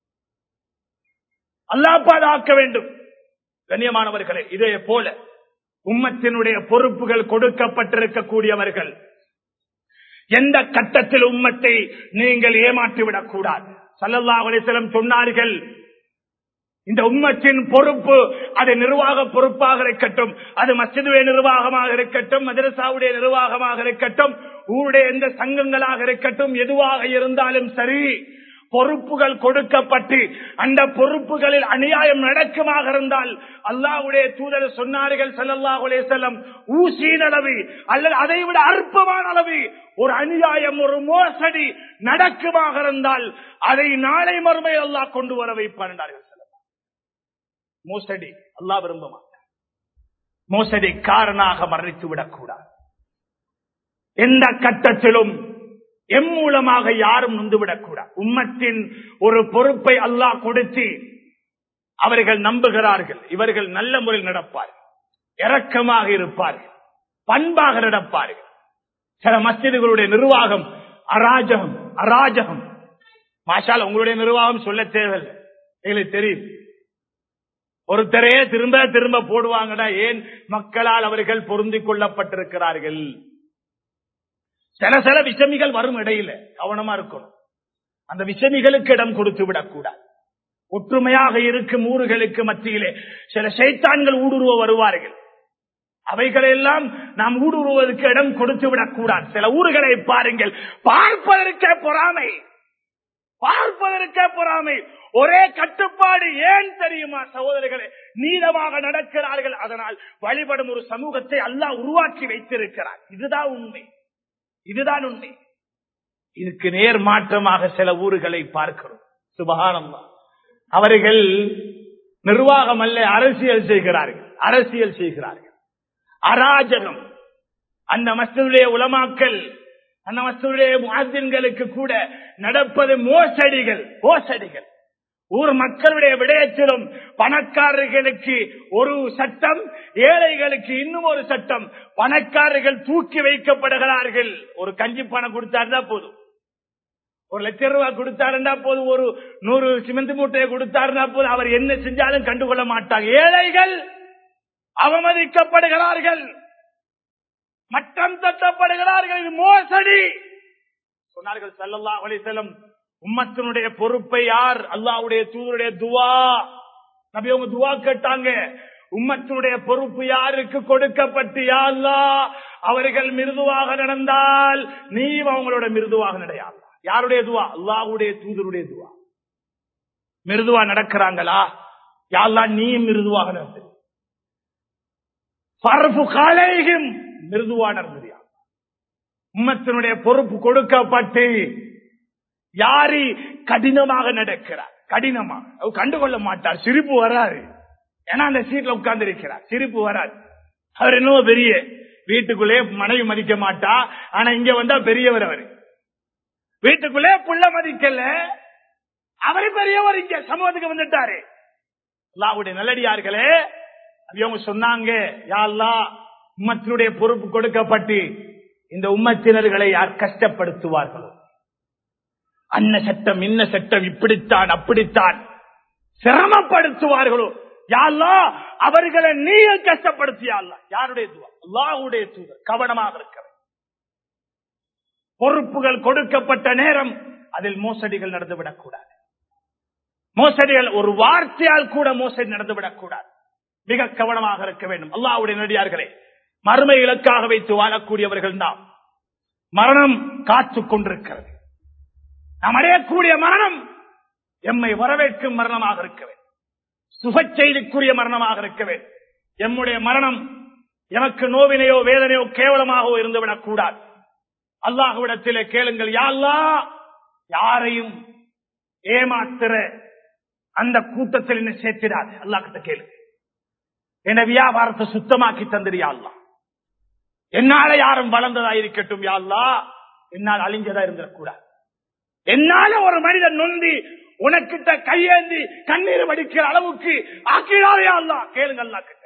அல்லாஹ் பாதுகாக்க வேண்டும் கண்ணியமானவர்களே இதே போல உம்மத்தினுடைய பொறுப்புகள் கொடுக்கப்பட்டிருக்கக்கூடியவர்கள் எந்த கட்டத்தில் உம்மத்தை நீங்கள் ஏமாற்றிவிடக் கூடாது சல்லல்லாஹு அலைஹி வஸல்லம் சொன்னார்கள் இந்த உம்மத்தின் பொறுப்பு அது நிர்வாக பொறுப்பாக இருக்கட்டும் அது மஸ்ஜிதுடைய நிர்வாகமாக இருக்கட்டும் மதரசாவுடைய நிர்வாகமாக இருக்கட்டும் ஊருடைய எந்த சங்கங்களாக இருக்கட்டும் எதுவாக இருந்தாலும் சரி பொறுப்புகள் கொடுக்கப்பட்டு அந்த பொறுப்புகளில் அநியாயம் நடக்குமாக இருந்தால் அல்லாஹ்வுடைய தூதர் சொன்னார்கள் ஸல்லல்லாஹு அலைஹி வஸல்லம் ஊசியின் அளவு அல்லது அதை விட அற்பமான அளவு ஒரு அநியாயம் ஒரு மோசடி நடக்குமாக இருந்தால் அதை நாளை மறுமை அல்லாஹ் கொண்டு வர வைப்பார் என்றார்கள் ஸல்லல்லாஹு. மோசடி அல்லாஹ் விரும்ப மாட்டார் மோசடி காரணமாக மரணித்து விடக்கூடாது எந்த கட்டத்திலும் எம் மூலமாக யாரும் நொந்துவிடக்கூடாது உம்மத்தின் ஒரு பொறுப்பை அல்லாஹ் கொடுத்து அவர்கள் நம்புகிறார்கள் இவர்கள் நல்ல முறையில் நடப்பார்கள் இரக்கமாக இருப்பார்கள் பண்பாக நடப்பார்கள் சில மஸ்ஜிதுகளுடைய நிர்வாகம் அராஜகம் அராஜகம் மாஷால் உங்களுடைய நிர்வாகம் சொல்ல தேவையில்லை எங்களுக்கு தெரியும் ஒருத்தரையே திரும்ப திரும்ப போடுவாங்கடா ஏன் மக்களால் அவர்கள் பொருந்திக் கொள்ளப்பட்டிருக்கிறார்கள் சில சில விஷமிகள் வரும் இடையில கவனமா இருக்கணும் அந்த விஷமிகளுக்கு இடம் கொடுத்து விடக்கூடாது ஒற்றுமையாக இருக்கும் ஊர்களுக்கு மத்தியிலே சில சைத்தான்கள் ஊடுருவ வருவார்கள் அவைகளெல்லாம் நாம் ஊடுருவதற்கு இடம் கொடுத்து விடக்கூடாது சில ஊர்களை பாருங்கள் பார்ப்பதற்கே பொறாமை பார்ப்பதற்கே பொறாமை ஒரே கட்டுப்பாடு ஏன் தெரியுமா சகோதரர்களே நீளமாக நடக்கிறார்கள் அதனால் வழிபடும் ஒரு சமூகத்தை அல்லாஹ் உருவாக்கி வைத்திருக்கிறார் இதுதான் உண்மை இதுதான் உண்மை இதுக்கு நேர் மாற்றமாக சில ஊர்களை பார்க்கிறோம் சுபகானந்தா அவர்கள் நிர்வாகம் அல்ல அரசியல் செய்கிறார்கள் அரசியல் செய்கிறார்கள் அராஜகம் அந்த மஸ்துடைய உலமாக்கல் அந்த மஸ்துடைய முஹத்தின்களுக்கு கூட நடப்பது மோசடிகள் மோசடிகள் ஊர் மக்களுடைய விடயத்திலும் பணக்காரர்களுக்கு ஒரு சட்டம் ஏழைகளுக்கு இன்னும் ஒரு சட்டம் பணக்காரர்கள் தூக்கி வைக்கப்படுகிறார்கள் ஒரு கஞ்சி பணம் கொடுத்தாருந்தா போதும் ஒரு லட்சம் ரூபாய் கொடுத்தாருந்தா போதும் ஒரு நூறு சிமெண்ட் மூட்டையை கொடுத்தாருந்தா போதும் அவர் என்ன செஞ்சாலும் கண்டுகொள்ள மாட்டாங்க ஏழைகள் அவமதிக்கப்படுகிறார்கள் மட்டம் தட்டப்படுகிறார்கள் இது மோசடி சொன்னார்கள் சல்லல்லா அலிசல்லம் உம்மத்தினுடைய பொறுப்பை யார் அல்லாவுடைய தூதருடைய துவா நபி அவங்க துவா கேட்டாங்க உம்மத்தினுடைய பொறுப்பு யாருக்கு கொடுக்கப்பட்டு யா அல்லாஹ் அவர்கள் மிருதுவாக நடந்தால் நீ அவங்களோட மிருதுவாக நடையாது யாருடைய துவா அல்லாஹ்வுடைய தூதருடைய துவா மிருதுவா நடக்கிறாங்களா யாரெல்லாம் நீ மிருதுவாக நடந்து பரப்பு காலையும் மிருதுவா நடந்தது உம்மத்தினுடைய பொறுப்பு கொடுக்கப்பட்டு யாரு கடினமாக நடக்கிறார் கடினமாக அவர் கண்டுகொள்ள மாட்டார் சிரிப்பு வராது ஏன்னா அந்த சீட்ல உட்கார்ந்து இருக்கிறார் சிரிப்பு வராது அவர் இன்னும் பெரிய வீட்டுக்குள்ளே மனைவி மதிக்க மாட்டா ஆனா இங்க வந்தா பெரியவர் அவரு வீட்டுக்குள்ளே புள்ள மதிக்கல அவரு பெரியவர் இங்க சமூகத்துக்கு வந்துட்டாரு அல்லாவுடைய நல்லடியார்களே அவங்க சொன்னாங்க யாழ்லா உம்மத்தினுடைய பொறுப்பு கொடுக்கப்பட்டு இந்த உம்மத்தினர்களை யார் கஷ்டப்படுத்துவார்களோ அன்ன சட்டம் இன்ன சட்டம் இப்படித்தான் அப்படித்தான் சிரமப்படுத்துவார்களோ யாழ்லா அவர்களை நீ கஷ்டப்படுத்தியாள்லா யாருடைய துவா அல்லாவுடைய தூதர் கவனமாக இருக்க பொறுப்புகள் கொடுக்கப்பட்ட நேரம் அதில் மோசடிகள் நடந்துவிடக் கூடாது மோசடிகள் ஒரு வார்த்தையால் கூட மோசடி நடந்துவிடக் கூடாது மிக கவனமாக இருக்க வேண்டும் அல்லாவுடைய நடிகார்களே மறுமை இலக்காக வைத்து வாழக்கூடியவர்கள் நாம் மரணம் காத்துக் கொண்டிருக்கிறது நாம் அடையக்கூடிய மரணம் எம்மை வரவேற்கும் மரணமாக இருக்க வேண்டும் சுக செய்திக்குரிய மரணமாக இருக்க வேண்டும் எம்முடைய மரணம் எமக்கு நோவினையோ வேதனையோ கேவலமாகவோ இருந்துவிடக் கூடாது அல்லாஹுவிடத்திலே கேளுங்கள் யாழ்லா யாரையும் ஏமாத்துற அந்த கூட்டத்தில் என்ன சேர்த்திடாது அல்லாஹ் கிட்ட கேளு என வியாபாரத்தை சுத்தமாக்கி தந்திரியா அல்லா என்னால யாரும் வளர்ந்ததா இருக்கட்டும் யாழ்லா என்னால் அழிஞ்சதா இருந்துடக்கூடாது என்னால ஒரு மனிதன் நொந்தி உனக்கிட்ட கையேந்தி கண்ணீர் வடிக்கிற அளவுக்கு ஆக்கிறாரே அல்லா கேளுங்க அல்லா கிட்ட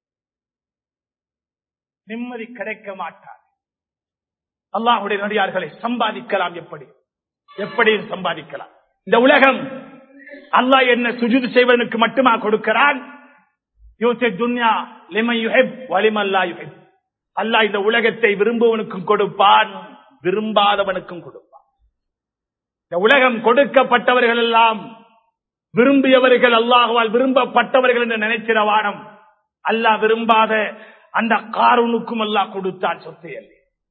நிம்மதி கிடைக்க மாட்டார் அல்லாஹுடைய நடிகார்களை சம்பாதிக்கலாம் எப்படி எப்படியும் சம்பாதிக்கலாம் இந்த உலகம் அல்லாஹ் என்ன சுஜுது செய்வதற்கு மட்டுமா கொடுக்கிறான் துன்யா லிமன் யுஹிப் வலிமல்லா யுஹிப் அல்லாஹ் இந்த உலகத்தை விரும்புவனுக்கும் கொடுப்பான் விரும்பாதவனுக்கும் கொடுப்பான் இந்த உலகம் கொடுக்கப்பட்டவர்கள் எல்லாம் விரும்பியவர்கள் அல்லாஹுவால் விரும்பப்பட்டவர்கள் என்று நினைக்கிற வானம் அல்லாஹ் விரும்பாத அந்த காரூனுக்கும் அல்லாஹ் கொடுத்தான் சொத்தை அல்ல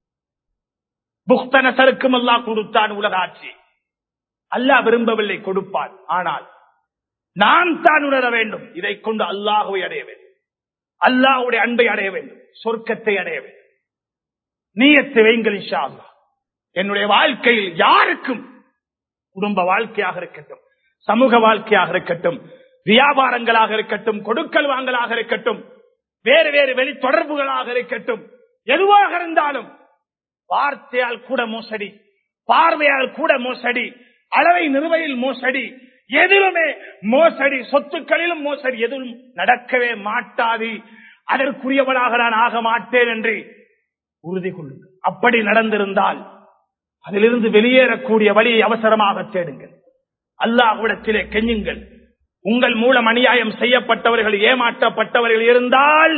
புக்தனசருக்கும் அல்லாஹ் கொடுத்தான் உலக ஆட்சி அல்லாஹ் விரும்பவில்லை கொடுப்பான் ஆனால் நாம் தான் உணர வேண்டும் இதை கொண்டு அல்லாஹுவை அடைய வேண்டும் அல்லாஹுடைய அன்பை அடைய வேண்டும் சொர்க்கத்தை அடைய வேண்டும் நீயத்தை வைங்கள் இஷா அல்லா என்னுடைய வாழ்க்கையில் யாருக்கும் குடும்ப வாழ்க்கையாக இருக்கட்டும் சமூக வாழ்க்கையாக இருக்கட்டும் வியாபாரங்களாக இருக்கட்டும் கொடுக்கல் வாங்கலாக இருக்கட்டும் வேறு வேறு வெளி தொடர்புகளாக இருக்கட்டும் எதுவாக இருந்தாலும் வார்த்தையால் கூட மோசடி பார்வையால் கூட மோசடி அளவை நிறுவையில் மோசடி எதிலுமே மோசடி சொத்துக்களிலும் மோசடி எதிலும் நடக்கவே மாட்டாது அதற்குரியவனாக நான் ஆக மாட்டேன் என்று உறுதி கொள்ளுங்கள் அப்படி நடந்திருந்தால் அதிலிருந்து வெளியேறக்கூடிய வழியை அவசரமாக தேடுங்கள் அல்லாஹ்விடத்திலே கெஞ்சுங்கள் உங்கள் மூலம் அநியாயம் செய்யப்பட்டவர்கள் ஏமாற்றப்பட்டவர்கள் இருந்தால்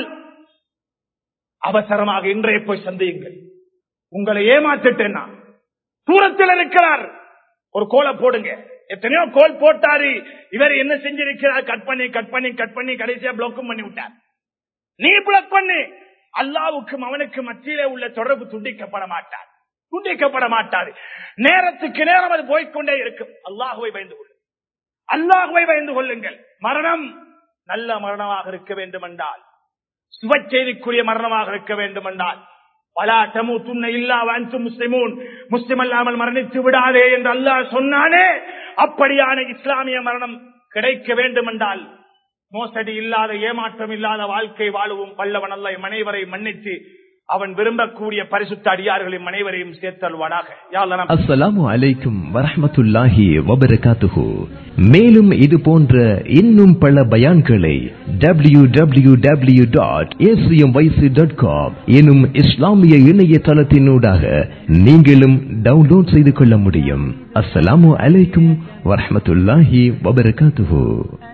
அவசரமாக இன்றைய போய் சந்தியுங்கள் உங்களை ஏமாற்றிட்டேன்னா தூரத்தில் இருக்கிறார் ஒரு கோலை போடுங்க எத்தனையோ கோல் போட்டாரு இவர் என்ன செஞ்சிருக்கிறார் கட் பண்ணி கட் பண்ணி கட் பண்ணி கடைசியா பிளாக்கும் பண்ணி விட்டார் நீ பிளாக் பண்ணு அல்லாவுக்கும் அவனுக்கு மத்தியிலே உள்ள தொடர்பு துண்டிக்கப்பட மாட்டார் துண்டிக்கப்பட மாட்டாது நேரத்துக்கு நேரம் அது போய்கொண்டே இருக்கும் அல்லாஹுவை பயந்து கொள்ளுங்கள் அல்லாஹுவை பயந்து கொள்ளுங்கள் மரணம் நல்ல மரணமாக இருக்க வேண்டும் என்றால் சுப செய்திக்குரிய மரணமாக இருக்க வேண்டும் என்றால் பலா தமு துண்ண இல்லா வாஞ்சு முஸ்லிமூன் முஸ்லிம் அல்லாமல் மரணித்து விடாதே என்று அல்லாஹ் சொன்னானே அப்படியான இஸ்லாமிய மரணம் கிடைக்க வேண்டும் என்றால் மோசடி இல்லாத ஏமாற்றம் இல்லாத வாழ்க்கை வாழுவும் பல்லவன் அல்ல மனைவரை மன்னித்து அவன் விரும்பக்கூடிய பரிசுத்த அடியார்களின் மனைவரையும் சேர்த்தல்வானாக யாழ்லாம் அஸ்ஸலாமு அலைக்கும் வரஹ்மத்துல்லாஹி வபரகாத்துஹு மேலும் இது போன்ற இன்னும் பல பயான்களை W W W dot dot com எனும் இஸ்லாமிய இணையதளத்தினூடாக நீங்களும் டவுன்லோட் செய்து கொள்ள முடியும் அஸ்ஸலாமு அலைக்கும் வரஹ்மத்துல்லாஹி வபரகாத்துஹு